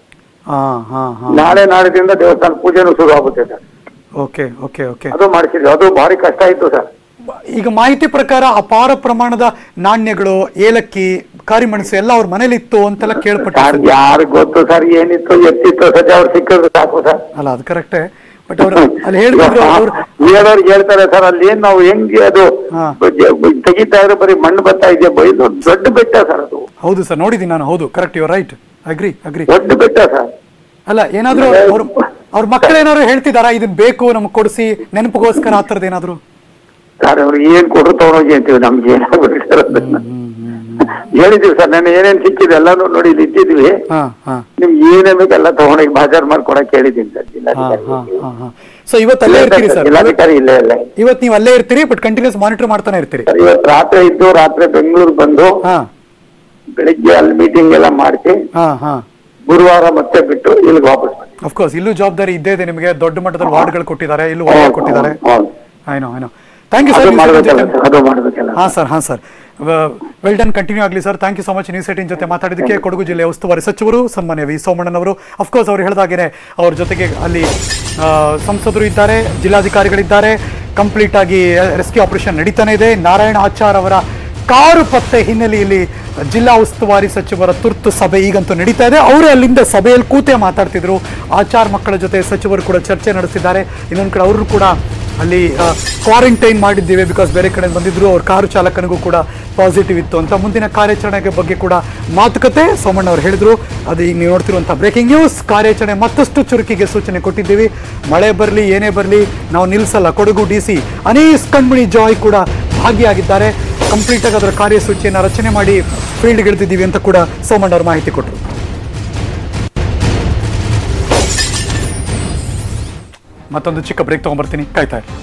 ಹಾ ಹಾ ಹಾ ನಾಳೆ ನಾಡಿದಿಂದ ದೇವಸ್ಥಾನ ಪೂಜೆನೂ ಶುರು ಆಗುತ್ತೆ ಸರ್ ಓಕೆ ಓಕೆ ಓಕೆ ಅದು ಮಾಡಿಸಿದ್ವಿ ಅದು ಭಾರಿ ಕಷ್ಟ ಇತ್ತು ಸರ್ ಈಗ ಮಾಹಿತಿ ಪ್ರಕಾರ ಅಪಾರ ಪ್ರಮಾಣದ ನಾಣ್ಯಗಳು ಏಲಕ್ಕಿ ಕಾರಿಮೆಣಸು ಎಲ್ಲ ಅವ್ರ ಮನೇಲಿ ಇತ್ತು ಅಂತೆಲ್ಲ ಕೇಳ್ಪಟ್ಟೆ ಸರ್ ಯಾರು ಗೊತ್ತು ಸರ್ ಏನಿತ್ತು ಎತ್ತಿತ್ತು ಸದ್ಯ ಅವ್ರು ಸಿಕ್ಕಿದ್ರು ಸಾಕು ಸರ್ ಅಲ್ಲ ಅದು ಕರೆಕ್ಟೇ ಬಟ್ ಅವ್ರು ಅಲ್ಲಿ ಹೇಳ್ತಿದ್ರು ಅವ್ರು ಹೇಳೋರು ಹೇಳ್ತಾರೆ ಸರ್ ಅಲ್ಲಿ ಏನ್ ನಾವು ಹೆಂಗೆ ಅದು ಹಾ. ಬ- ತೆಗಿತಾ ಇದ್ರೆ ಬರೀ ಮಣ್ಣು ಬರ್ತಾ ಇದೆಯಾ ಬೈದು ದೊಡ್ಡ ಬೆಟ್ಟ ಸರ್ ಅದು ಹೌದು ಸರ್ ನೋಡಿದ್ದೀನಿ ನಾನು ಹೌದು correct you right agree agree ದೊಡ್ಡ ಬೆಟ್ಟ ಸರ್ ಅಲ್ಲ ಏನಾದ್ರು ಅವ್ರ ಅವ್ರ ಮಕ್ಕಳು ಏನಾದ್ರು ಹೇಳ್ತಿದಾರಾ ಇದನ್ ಬೇಕು ನಮ್ಗೆ ಕೊಡಿಸಿ ನೆನಪಿಗೋಸ್ಕರ ಆ ಥರದ್ದು ಏನಾದ್ರು ಸರ್ ಅವ್ರು ಏನ್ ಕೊಡ್ರು ತಗೊಂಡೋಗಿ ಅಂತೀವಿ ನಮ್ಗೆ ಏನಾಗ್ಬೇಕು ಸರ್ ಅದನ್ನ ಹೇಳಿದೀವಿ ಸರ್ ನಾನು ಏನೇನ್ ಸಿಕ್ಕಿದೆ ಎಲ್ಲಾನು ನೋಡಿ ಇಲ್ಲಿ ಇಟ್ಟಿದ್ವಿ ಹಾ ಹಾ ನಿಮ್ಗೆ ಏನೇನ್ ಬೇಕು ಎಲ್ಲ ತಗೊಂಡೋಗಿ ಬಾಜಾರ್ ಮಾಡಿ ಕೊಡಕ್ ಹೇಳಿದೀನಿ ಸರ್ ಹಾ ಹಾ ಜಿಲ್ಲಾಧಿಕಾರಿ ಹಾ ಹಾ ಸೊ ಇವತ್ತು ಅಲ್ಲೇ ಇರ್ತೀರಿ ಸರ್ ಜಿಲ್ಲಾಧಿಕಾರಿ ಇಲ್ಲೇ ಇಲ್ಲ ಇವತ್ತು ನೀವು ಅಲ್ಲೇ ಇರ್ತೀರಿ ಬಟ್ ಕಂಟಿನ್ಯೂಸ್ ಮಾನಿಟರ್ ಮಾಡ್ತಾನೆ ಇರ್ತೀರಿ ಸರ್ ಇವತ್ತು ರಾತ್ರಿ ಇದ್ದು ರಾತ್ರಿ ಬೆಂಗಳೂರು ಬಂದು ಹಾ ಬೆಳಿಗ್ಗೆ ಅಲ್ಲಿ ಮೀಟಿಂಗ್ ಎಲ್ಲ ಮಾಡಿಸಿ ಹಾ ಹಾ ಗುರುವಾರ ಮತ್ತೆ ಬಿಟ್ಟು ಇಲ್ಲಿಗೆ ವಾಪಸ್ ಬಂದೆ. ಅಫ್ಕೋರ್ಸ್ ಇಲ್ಲೂ ಜವಾಬ್ದಾರಿ ಇದ್ದೇ ಇದೆ ನಿಮಗೆ ದೊಡ್ಡ ಮಟ್ಟದಲ್ಲಿ ವಾರ್ಡ್ಗಳು ಕೊಟ್ಟಿದ್ದಾರೆ ಇಲ್ಲೂ ವಾರ್ಡ್ ಕೊಟ್ಟಿದ್ದಾರೆ ಹೌದು. ಐನೋ ಐನೋ ಥ್ಯಾಂಕ್ ಯು ಅದು ಸರ್ ಮಾಡ್ಬೇಕಲ್ಲ ಸರ್ ಅದು ಮಾಡ್ಬೇಕಲ್ಲ ಹಾ ಸರ್ ಹಾ ಸರ್ ವೆಲ್ ಡನ್ ಕಂಟಿನ್ಯೂ ಆಗಲಿ sir thank you so much news eighteen ಜೊತೆ ಮಾತಾಡಿದ್ದಕ್ಕೆ ಕೊಡಗು ಜಿಲ್ಲೆಯ ಉಸ್ತುವಾರಿ ಸಚಿವರು ಸನ್ಮಾನ್ಯ ವಿ ಸೋಮಣ್ಣನವರು ಅಫ್ಕೋರ್ಸ್ ಅವ್ರು ಹೇಳಿದಾಗೇನೆ ಅವ್ರ ಜೊತೆಗೆ ಅಲ್ಲಿ ಆ, ಸಂಸದರು ಇದ್ದಾರೆ ಜಿಲ್ಲಾಧಿಕಾರಿಗಳಿದ್ದಾರೆ ಕಂಪ್ಲೀಟ್ ಆಗಿ ರೆಸ್ಕ್ಯೂ ಆಪರೇಷನ್ ನಡೀತಾನೆ ಇದೆ ನಾರಾಯಣ ಆಚಾರ್ ಅವರ ಕಾರು ಪತ್ತೆ ಹಿನ್ನೆಲೆಯಲ್ಲಿ ಜಿಲ್ಲಾ ಉಸ್ತುವಾರಿ ಸಚಿವರ ತುರ್ತು ಸಭೆ ಈಗಂತೂ ನಡೀತಾ ಇದೆ ಅವರೇ ಅಲ್ಲಿಂದ ಸಭೆಯಲ್ಲಿ ಕೂತೆ ಮಾತಾಡ್ತಿದ್ರು ಆಚಾರ್ ಮಕ್ಕಳ ಜೊತೆ ಸಚಿವರು ಕೂಡ ಚರ್ಚೆ ನಡೆಸಿದ್ದಾರೆ ಇನ್ನೊಂದು ಕಡೆ ಅವರು ಕೂಡ ಅಲ್ಲಿ ಕ್ವಾರಂಟೈನ್ ಮಾಡಿದ್ದೀವಿ ಬಿಕಾಸ್ ಬೇರೆ ಕಡೆ ಬಂದಿದ್ರು ಅವ್ರ ಕಾರು ಚಾಲಕನಿಗೂ ಕೂಡ ಪಾಸಿಟಿವ್ ಇತ್ತು ಅಂತ ಮುಂದಿನ ಕಾರ್ಯಾಚರಣೆಗೆ ಬಗ್ಗೆ ಕೂಡ ಮಾತುಕತೆ ಸೋಮಣ್ಣ ಅವರು ಹೇಳಿದ್ರು ಅದು ಈಗ ನೀವು ನೋಡ್ತಿರುವಂಥ ಬ್ರೇಕಿಂಗ್ ನ್ಯೂಸ್ ಕಾರ್ಯಾಚರಣೆ ಮತ್ತಷ್ಟು ಚುರುಕಿಗೆ ಸೂಚನೆ ಕೊಟ್ಟಿದ್ದೀವಿ ಮಳೆ ಬರಲಿ ಏನೇ ಬರಲಿ ನಾವು ನಿಲ್ಲಿಸಲ್ಲ ಕೊಡಗು ಡಿ ಸಿ ಅನೀಸ್ ಕಣ್ಮಣಿ ಜಾಯ್ ಕೂಡ ಭಾಗಿಯಾಗಿದ್ದಾರೆ ಕಂಪ್ಲೀಟ್ ಆಗಿ ಅದರ ಕಾರ್ಯಸೂಚಿಯನ್ನು ರಚನೆ ಮಾಡಿ ಫೀಲ್ಡ್ಗೆ ಇಳಿದಿದ್ದೀವಿ ಅಂತ ಕೂಡ ಸೋಮಣ್ಣ ಅವರು ಮಾಹಿತಿ ಕೊಟ್ಟರು ಮತ್ತೊಂದು ಚಿಕ್ಕ ಬ್ರೇಕ್ ತಗೊಂಡ್ಬರ್ತೀನಿ ಕಾಯ್ತಾ ಇರಿ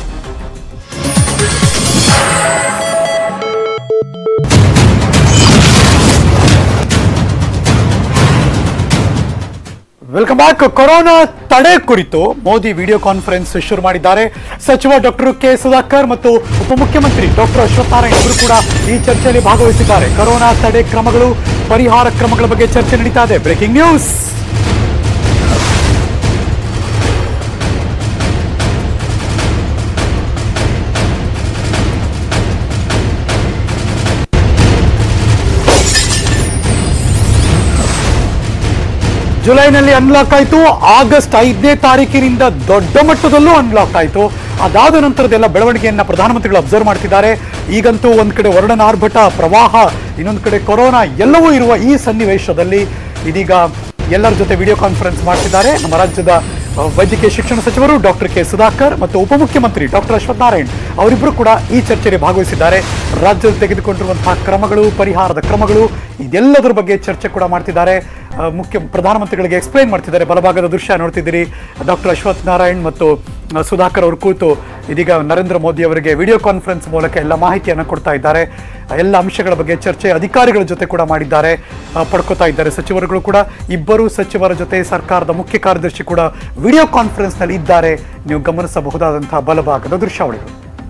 ವೆಲ್ಕಮ್ ಬ್ಯಾಕ್ ಕೊರೋನಾ ತಡೆ ಕುರಿತು ಮೋದಿ ವಿಡಿಯೋ ಕಾನ್ಫರೆನ್ಸ್ ಶುರು ಮಾಡಿದ್ದಾರೆ ಸಚಿವ ಡಾಕ್ಟರ್ ಕೆ ಸುಧಾಕರ್ ಮತ್ತು ಉಪಮುಖ್ಯಮಂತ್ರಿ ಡಾಕ್ಟರ್ ಅಶ್ವತ್ಥನಾರಾಯಣ ಇವರು ಕೂಡ ಈ ಚರ್ಚೆಯಲ್ಲಿ ಭಾಗವಹಿಸಿದ್ದಾರೆ ಕೊರೋನಾ ತಡೆ ಕ್ರಮಗಳು ಪರಿಹಾರ ಕ್ರಮಗಳ ಬಗ್ಗೆ ಚರ್ಚೆ ನಡೀತಾ ಇದೆ ಬ್ರೇಕಿಂಗ್ ನ್ಯೂಸ್ ಜುಲೈನಲ್ಲಿ ಅನ್ಲಾಕ್ ಆಯಿತು ಆಗಸ್ಟ್ ಐದನೇ ತಾರೀಕಿನಿಂದ ದೊಡ್ಡ ಮಟ್ಟದಲ್ಲೂ ಅನ್ಲಾಕ್ ಆಯಿತು ಅದಾದ ನಂತರದೆಲ್ಲ ಬೆಳವಣಿಗೆಯನ್ನ ಪ್ರಧಾನಮಂತ್ರಿಗಳು ಅಬ್ಸರ್ವ್ ಮಾಡ್ತಿದ್ದಾರೆ ಈಗಂತೂ ಒಂದ್ ಕಡೆ ವರ್ಣನಾರ್ಭಟ ಪ್ರವಾಹ ಇನ್ನೊಂದು ಕಡೆ ಕೊರೋನಾ ಎಲ್ಲವೂ ಇರುವ ಈ ಸನ್ನಿವೇಶದಲ್ಲಿ ಇದೀಗ ಎಲ್ಲರ ಜೊತೆ ವಿಡಿಯೋ ಕಾನ್ಫರೆನ್ಸ್ ಮಾಡ್ತಿದ್ದಾರೆ ನಮ್ಮ ರಾಜ್ಯದ ಅ, ವೈದ್ಯಕೀಯ ಶಿಕ್ಷಣ ಸಚಿವರು ಡಾಕ್ಟರ್ ಕೆ ಸುಧಾಕರ್ ಮತ್ತು ಉಪಮುಖ್ಯಮಂತ್ರಿ ಡಾಕ್ಟರ್ ಅಶ್ವಥ್ ನಾರಾಯಣ್ ಅವರಿಬ್ಬರು ಕೂಡ ಈ ಚರ್ಚೆಯಲ್ಲಿ ಭಾಗವಹಿಸಿದ್ದಾರೆ ರಾಜ್ಯದಲ್ಲಿ ತೆಗೆದುಕೊಂಡಿರುವಂತಹ ಕ್ರಮಗಳು ಪರಿಹಾರದ ಕ್ರಮಗಳು ಇದೆಲ್ಲದರ ಬಗ್ಗೆ ಚರ್ಚೆ ಕೂಡ ಮಾಡ್ತಿದ್ದಾರೆ ಆ, ಮುಖ್ಯ ಪ್ರಧಾನಮಂತ್ರಿಗಳಿಗೆ ಎಕ್ಸ್ಪ್ಲೈನ್ ಮಾಡ್ತಿದ್ದಾರೆ ಬಲಭಾಗದ ದೃಶ್ಯ ನೋಡ್ತಿದ್ದೀರಿ ಡಾಕ್ಟರ್ ಅಶ್ವಥ್ ನಾರಾಯಣ್ ಮತ್ತು ಆ, ಸುಧಾಕರ್ ಅವರು ಕೂತು ಇದೀಗ ನರೇಂದ್ರ ಮೋದಿ ಅವರಿಗೆ ವಿಡಿಯೋ ಕಾನ್ಫರೆನ್ಸ್ ಮೂಲಕ ಎಲ್ಲ ಮಾಹಿತಿಯನ್ನು ಕೊಡ್ತಾ ಇದ್ದಾರೆ ಎಲ್ಲ ಅಂಶಗಳ ಬಗ್ಗೆ ಚರ್ಚೆ ಅಧಿಕಾರಿಗಳ ಜೊತೆ ಕೂಡ ಮಾಡಿದ್ದಾರೆ ಆ, ಪಡ್ಕೋತಾ ಇದ್ದಾರೆ ಸಚಿವರುಗಳು ಕೂಡ ಇಬ್ಬರು ಸಚಿವರ ಜೊತೆ ಸರ್ಕಾರದ ಮುಖ್ಯ ಕಾರ್ಯದರ್ಶಿ ಕೂಡ ವಿಡಿಯೋ ಕಾನ್ಫರೆನ್ಸ್ನಲ್ಲಿ ಇದ್ದಾರೆ ನೀವು ಗಮನಿಸಬಹುದಾದಂತಹ ಬಲಭಾಗದ ದೃಶ್ಯಾವಳಿಗಳು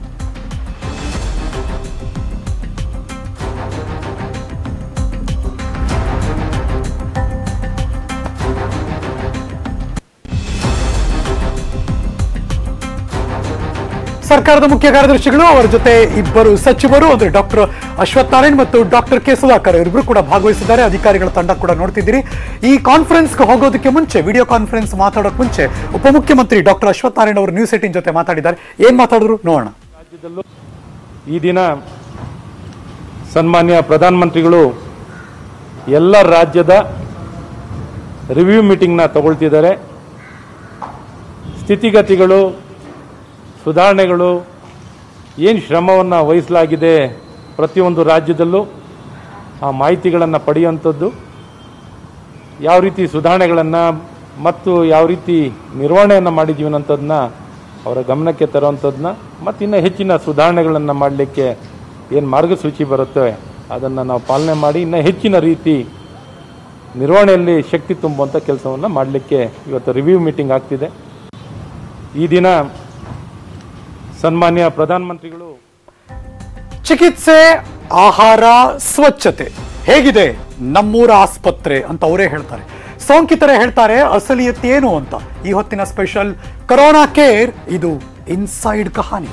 ಸರ್ಕಾರದ ಮುಖ್ಯ ಕಾರ್ಯದರ್ಶಿಗಳು ಅವರ ಜೊತೆ ಇಬ್ಬರು ಸಚಿವರು ಅಂದ್ರೆ ಡಾಕ್ಟರ್ ಅಶ್ವಥ್ ನಾರಾಯಣ್ ಮತ್ತು ಡಾಕ್ಟರ್ ಕೆ ಸುಧಾಕರ್ ಇವರಿಬ್ಬರು ಕೂಡ ಭಾಗವಹಿಸಿದ್ದಾರೆ ಅಧಿಕಾರಿಗಳ ತಂಡ ಕೂಡ ನೋಡ್ತಿದ್ದೀರಿ ಈ ಕಾನ್ಫರೆನ್ಸ್ಗೆ ಹೋಗೋದಕ್ಕೆ ಮುಂಚೆ ವಿಡಿಯೋ ಕಾನ್ಫರೆನ್ಸ್ ಮಾತಾಡೋಕೆ ಮುಂಚೆ ಉಪಮುಖ್ಯಮಂತ್ರಿ ಡಾಕ್ಟರ್ ಅಶ್ವಥ್ ನಾರಾಯಣ್ ಅವರು ನ್ಯೂಸ್ ಏಟಿನ್ ಜೊತೆ ಮಾತಾಡಿದ್ದಾರೆ ಏನ್ ಮಾತಾಡಿದ್ರು ನೋಡೋಣ ಈ ದಿನ ಸನ್ಮಾನ್ಯ ಪ್ರಧಾನಮಂತ್ರಿಗಳು ಎಲ್ಲ ರಾಜ್ಯದ ರಿವ್ಯೂ ಮೀಟಿಂಗ್ನ ತಗೊಳ್ತಿದ್ದಾರೆ ಸ್ಥಿತಿಗತಿಗಳು ಸುಧಾರಣೆಗಳು ಏನು ಶ್ರಮವನ್ನು ವಹಿಸಲಾಗಿದೆ ಪ್ರತಿಯೊಂದು ರಾಜ್ಯದಲ್ಲೂ ಆ ಮಾಹಿತಿಗಳನ್ನು ಪಡೆಯುವಂಥದ್ದು ಯಾವ ರೀತಿ ಸುಧಾರಣೆಗಳನ್ನು ಮತ್ತು ಯಾವ ರೀತಿ ನಿರ್ವಹಣೆಯನ್ನು ಮಾಡಿದ್ದೀವಿ ಅನ್ನೋಂಥದ್ದನ್ನ ಅವರ ಗಮನಕ್ಕೆ ತರುವಂಥದ್ದನ್ನ ಮತ್ತು ಇನ್ನೂ ಹೆಚ್ಚಿನ ಸುಧಾರಣೆಗಳನ್ನು ಮಾಡಲಿಕ್ಕೆ ಏನು ಮಾರ್ಗಸೂಚಿ ಬರುತ್ತೆ ಅದನ್ನು ನಾವು ಪಾಲನೆ ಮಾಡಿ ಇನ್ನೂ ಹೆಚ್ಚಿನ ರೀತಿ ನಿರ್ವಹಣೆಯಲ್ಲಿ ಶಕ್ತಿ ತುಂಬುವಂಥ ಕೆಲಸವನ್ನು ಮಾಡಲಿಕ್ಕೆ ಇವತ್ತು ರಿವ್ಯೂ ಮೀಟಿಂಗ್ ಆಗ್ತಿದೆ ಈ ದಿನ ಸನ್ಮಾನ್ಯ ಪ್ರಧಾನಮಂತ್ರಿಗಳು ಚಿಕಿತ್ಸೆ ಆಹಾರ ಸ್ವಚ್ಛತೆ ಹೇಗಿದೆ ನಮ್ಮೂರ ಆಸ್ಪತ್ರೆ ಅಂತ ಅವರೇ ಹೇಳ್ತಾರೆ ಸೋಂಕಿತರೇ ಹೇಳ್ತಾರೆ ಅಸಲಿಯತ್ ಏನು ಅಂತ ಈ ಹೊತ್ತಿನ ಸ್ಪೆಷಲ್ ಕೊರೋನಾ ಕೇರ್ ಇದು ಇನ್ಸೈಡ್ ಕಹಾನಿ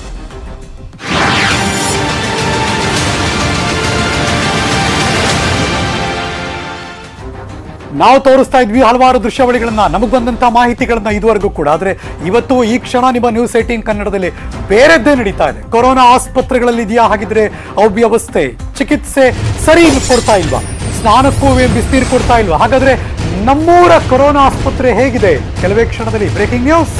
ನಾವು ತೋರಿಸ್ತಾ ಇದ್ವಿ ಹಲವಾರು ದೃಶ್ಯಾವಳಿಗಳನ್ನ ನಮಗೆ ಬಂದಂತ ಮಾಹಿತಿಗಳನ್ನ ಇದುವರೆಗೂ ಕೂಡ ಆದ್ರೆ ಇವತ್ತು ಈ ಕ್ಷಣ ನಿಮ್ಮ ನ್ಯೂಸ್ ಏಟೀನ್ ಕನ್ನಡದಲ್ಲಿ ಬೇರೆದ್ದೇ ನಡೀತಾ ಇದೆ ಕೊರೋನಾ ಆಸ್ಪತ್ರೆಗಳಲ್ಲಿ ಇದೆಯಾ ಹಾಗಿದ್ರೆ ಅವ್ಯವಸ್ಥೆ ಚಿಕಿತ್ಸೆ ಸರಿ ಕೊಡ್ತಾ ಇಲ್ವಾ ಸ್ನಾನಕ್ಕೂ ಬಿಸಿನೀರು ಕೊಡ್ತಾ ಇಲ್ವಾ ಹಾಗಾದ್ರೆ ನಮ್ಮೂರ ಕೊರೋನಾ ಆಸ್ಪತ್ರೆ ಹೇಗಿದೆ ಕೆಲವೇ ಕ್ಷಣದಲ್ಲಿ ಬ್ರೇಕಿಂಗ್ ನ್ಯೂಸ್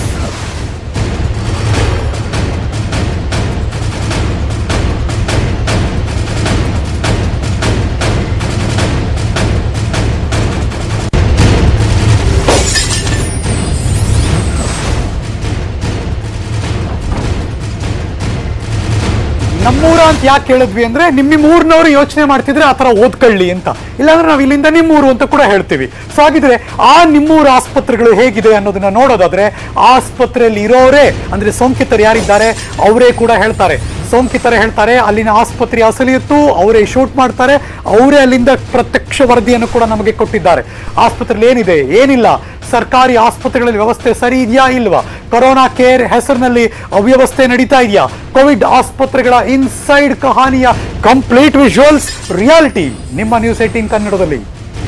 ನಮ್ಮೂರ ಅಂತ ಯಾಕೆ ಹೇಳಿದ್ವಿ ಅಂದ್ರೆ ನಿಮ್ ನಿಮ್ ಊರ್ನವ್ರು ಯೋಚನೆ ಮಾಡ್ತಿದ್ರೆ ಆ ತರ ಓದ್ಕೊಳ್ಳಿ ಅಂತ ಇಲ್ಲಾಂದ್ರೆ ನಾವು ಇಲ್ಲಿಂದ ನಿಮ್ಮೂರು ಅಂತ ಕೂಡ ಹೇಳ್ತೀವಿ ಸೊ ಹಾಗಿದ್ರೆ ಆ ನಿಮ್ಮೂರ ಆಸ್ಪತ್ರೆಗಳು ಹೇಗಿದೆ ಅನ್ನೋದನ್ನ ನೋಡೋದಾದ್ರೆ ಆಸ್ಪತ್ರೆಯಲ್ಲಿ ಇರೋರೇ ಅಂದ್ರೆ ಸೋಂಕಿತರು ಯಾರಿದ್ದಾರೆ ಅವರೇ ಕೂಡ ಹೇಳ್ತಾರೆ ಸೋಂಕಿತರೇ ಹೇಳ್ತಾರೆ ಅಲ್ಲಿನ ಆಸ್ಪತ್ರೆ ಅಸಲಿಯತ್ತು ಅವರೇ ಶೂಟ್ ಮಾಡ್ತಾರೆ ಅವರೇ ಅಲ್ಲಿಂದ ಪ್ರತ್ಯಕ್ಷ ವರದಿಯನ್ನು ಕೂಡ ನಮಗೆ ಕೊಟ್ಟಿದ್ದಾರೆ ಆಸ್ಪತ್ರೆಯಲ್ಲಿ ಏನಿದೆ ಏನಿಲ್ಲ ಸರ್ಕಾರಿ ಆಸ್ಪತ್ರೆಗಳಲ್ಲಿ ವ್ಯವಸ್ಥೆ ಸರಿ ಇದೆಯಾ ಇಲ್ವಾ ಕೊರೋನಾ ಕೇರ್ ಹೆಸರಿನಲ್ಲಿ ಅವ್ಯವಸ್ಥೆ ನಡೀತಾ ಇದೆಯಾ ಕೋವಿಡ್ ಆಸ್ಪತ್ರೆಗಳ ಇನ್ಸೈಡ್ ಕಹಾನಿಯ ಕಂಪ್ಲೀಟ್ ವಿಜುವಲ್ಸ್ ರಿಯಾಲಿಟಿ ನಿಮ್ಮ ನ್ಯೂಸ್ ಏಟೀನ್ ಕನ್ನಡದಲ್ಲಿ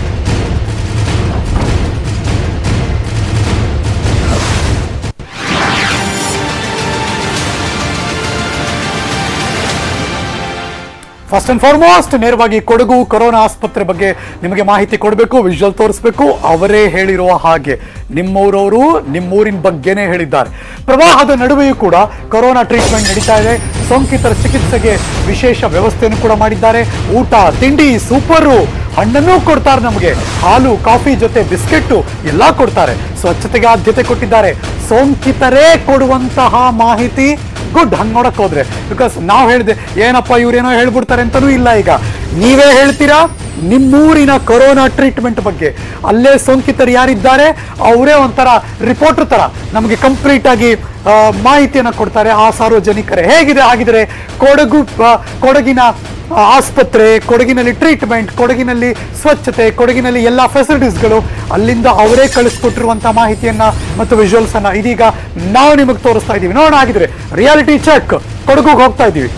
ಫಸ್ಟ್ ಅಂಡ್ ಫಾರ್ಮೋಸ್ಟ್ ನೇರವಾಗಿ ಕೊಡಗು ಕೊರೋನಾ ಆಸ್ಪತ್ರೆ ಬಗ್ಗೆ ನಿಮಗೆ ಮಾಹಿತಿ ಕೊಡಬೇಕು ವಿಜುವಲ್ ತೋರಿಸಬೇಕು ಅವರೇ ಹೇಳಿರುವ ಹಾಗೆ ನಿಮ್ಮೂರವರು ನಿಮ್ಮೂರಿನ ಬಗ್ಗೆನೇ ಹೇಳಿದ್ದಾರೆ ಪ್ರವಾಹದ ನಡುವೆಯೂ ಕೂಡ ಕೊರೋನಾ ಟ್ರೀಟ್ಮೆಂಟ್ ನಡೀತಾ ಇದೆ ಸೋಂಕಿತರ ಚಿಕಿತ್ಸೆಗೆ ವಿಶೇಷ ವ್ಯವಸ್ಥೆಯನ್ನು ಕೂಡ ಮಾಡಿದ್ದಾರೆ ಊಟ ತಿಂಡಿ ಸೂಪರು ಹಣ್ಣನ್ನು ಕೊಡ್ತಾರೆ ನಮಗೆ ಹಾಲು ಕಾಫಿ ಜೊತೆ ಬಿಸ್ಕೆಟ್ಟು ಎಲ್ಲ ಕೊಡ್ತಾರೆ ಸ್ವಚ್ಛತೆಗೆ ಆದ್ಯತೆ ಕೊಟ್ಟಿದ್ದಾರೆ ಸೋಂಕಿತರೇ ಕೊಡುವಂತಹ ಮಾಹಿತಿ ಗುಡ್ ಹಂಗ್ ನೋಡಕ್ ಹೋದ್ರೆ ಬಿಕಾಸ್ ನಾವು ಹೇಳಿದೆ ಏನಪ್ಪ ಇವ್ರೇನೋ ಹೇಳ್ಬಿಡ್ತಾರೆ ಅಂತನೂ ಇಲ್ಲ ಈಗ ನೀವೇ ಹೇಳ್ತೀರಾ ನಿಮ್ಮೂರಿನ ಕೊರೋನಾ ಟ್ರೀಟ್ಮೆಂಟ್ ಬಗ್ಗೆ ಅಲ್ಲೇ ಸೋಂಕಿತರು ಯಾರಿದ್ದಾರೆ ಅವರೇ ಒಂಥರ ರಿಪೋರ್ಟರ್ ತರ ನಮಗೆ ಕಂಪ್ಲೀಟ್ ಆಗಿ ಆ, ಮಾಹಿತಿಯನ್ನು ಕೊಡ್ತಾರೆ ಆ ಸಾರ್ವಜನಿಕರೇ ಹೇಗಿದೆ ಆಗಿದ್ರೆ ಕೊಡಗು ಆ, ಕೊಡಗಿನ ಆ, ಆಸ್ಪತ್ರೆ ಕೊಡಗಿನಲ್ಲಿ ಟ್ರೀಟ್ಮೆಂಟ್ ಕೊಡಗಿನಲ್ಲಿ ಸ್ವಚ್ಛತೆ ಕೊಡಗಿನಲ್ಲಿ ಎಲ್ಲ ಫೆಸಿಲಿಟೀಸ್ಗಳು ಅಲ್ಲಿಂದ ಅವರೇ ಕಳಿಸ್ಕೊಟ್ಟಿರುವಂತ ಮಾಹಿತಿಯನ್ನ ಮತ್ತು ವಿಜುವಲ್ಸ್ ಅನ್ನ ಇದೀಗ ನಾವು ನಿಮಗೆ ತೋರಿಸ್ತಾ ಇದ್ದೀವಿ ನೋಡೋಣ ಆಗಿದ್ರೆ ರಿಯಾಲಿಟಿ ಚೆಕ್ ಕೊಡಗುಗೆ ಹೋಗ್ತಾ ಇದ್ದೀವಿ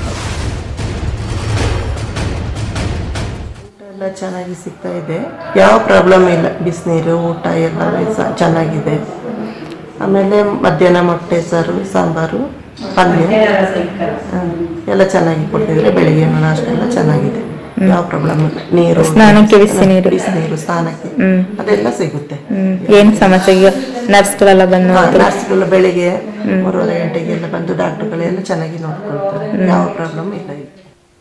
ಎಲ್ಲ ಚೆನ್ನಾಗಿ ಸಿಗ್ತಾ ಇದೆ ಯಾವ ಪ್ರಾಬ್ಲಮ್ ಇಲ್ಲ ಬಿಸಿನೀರು ಊಟ ಎಲ್ಲ ಸ- ಚೆನ್ನಾಗಿದೆ ಆಮೇಲೆ ಮಧ್ಯಾಹ್ನ ಮೊಟ್ಟೆ ಸಾರು ಸಾಂಬಾರು ಪಲ್ಯ ಹ್ಮ್. ಎಲ್ಲ ಚೆನ್ನಾಗಿ ಕೊಡ್ತಿದ್ರೆ ಬೆಳಿಗ್ಗೆ ನಾಷ್ಟ ಎಲ್ಲ ಚೆನ್ನಾಗಿದೆ ಯಾವ ಪ್ರಾಬ್ಲಮ್ ಇಲ್ಲ ನೀರು ಸ್ನಾನಕ್ಕೆ ಬಿಸಿನೀರು. ಬಿಸಿನೀರು ಸ್ನಾನಕ್ಕೆ ಅದೆಲ್ಲ ಸಿಗುತ್ತೆ ಹ್ಮ್. ಏನ್ ಸಮಸ್ಯೆ ಈಗ ನರ್ಸ್ಗಳೆಲ್ಲ ಬಂದು ನರ್ಸ್ಗಳು ಬೆಳಿಗ್ಗೆ ಮೂರುವರೆ ಗಂಟೆಗೆಲ್ಲ ಬಂದು ಡಾಕ್ಟರ್ಗಳೆಲ್ಲ ಚೆನ್ನಾಗಿ ನೋಡ್ಕೊಳ್ತಾರೆ ಯಾವ ಪ್ರಾಬ್ಲಮ್ ಇಲ್ಲ ಈಗ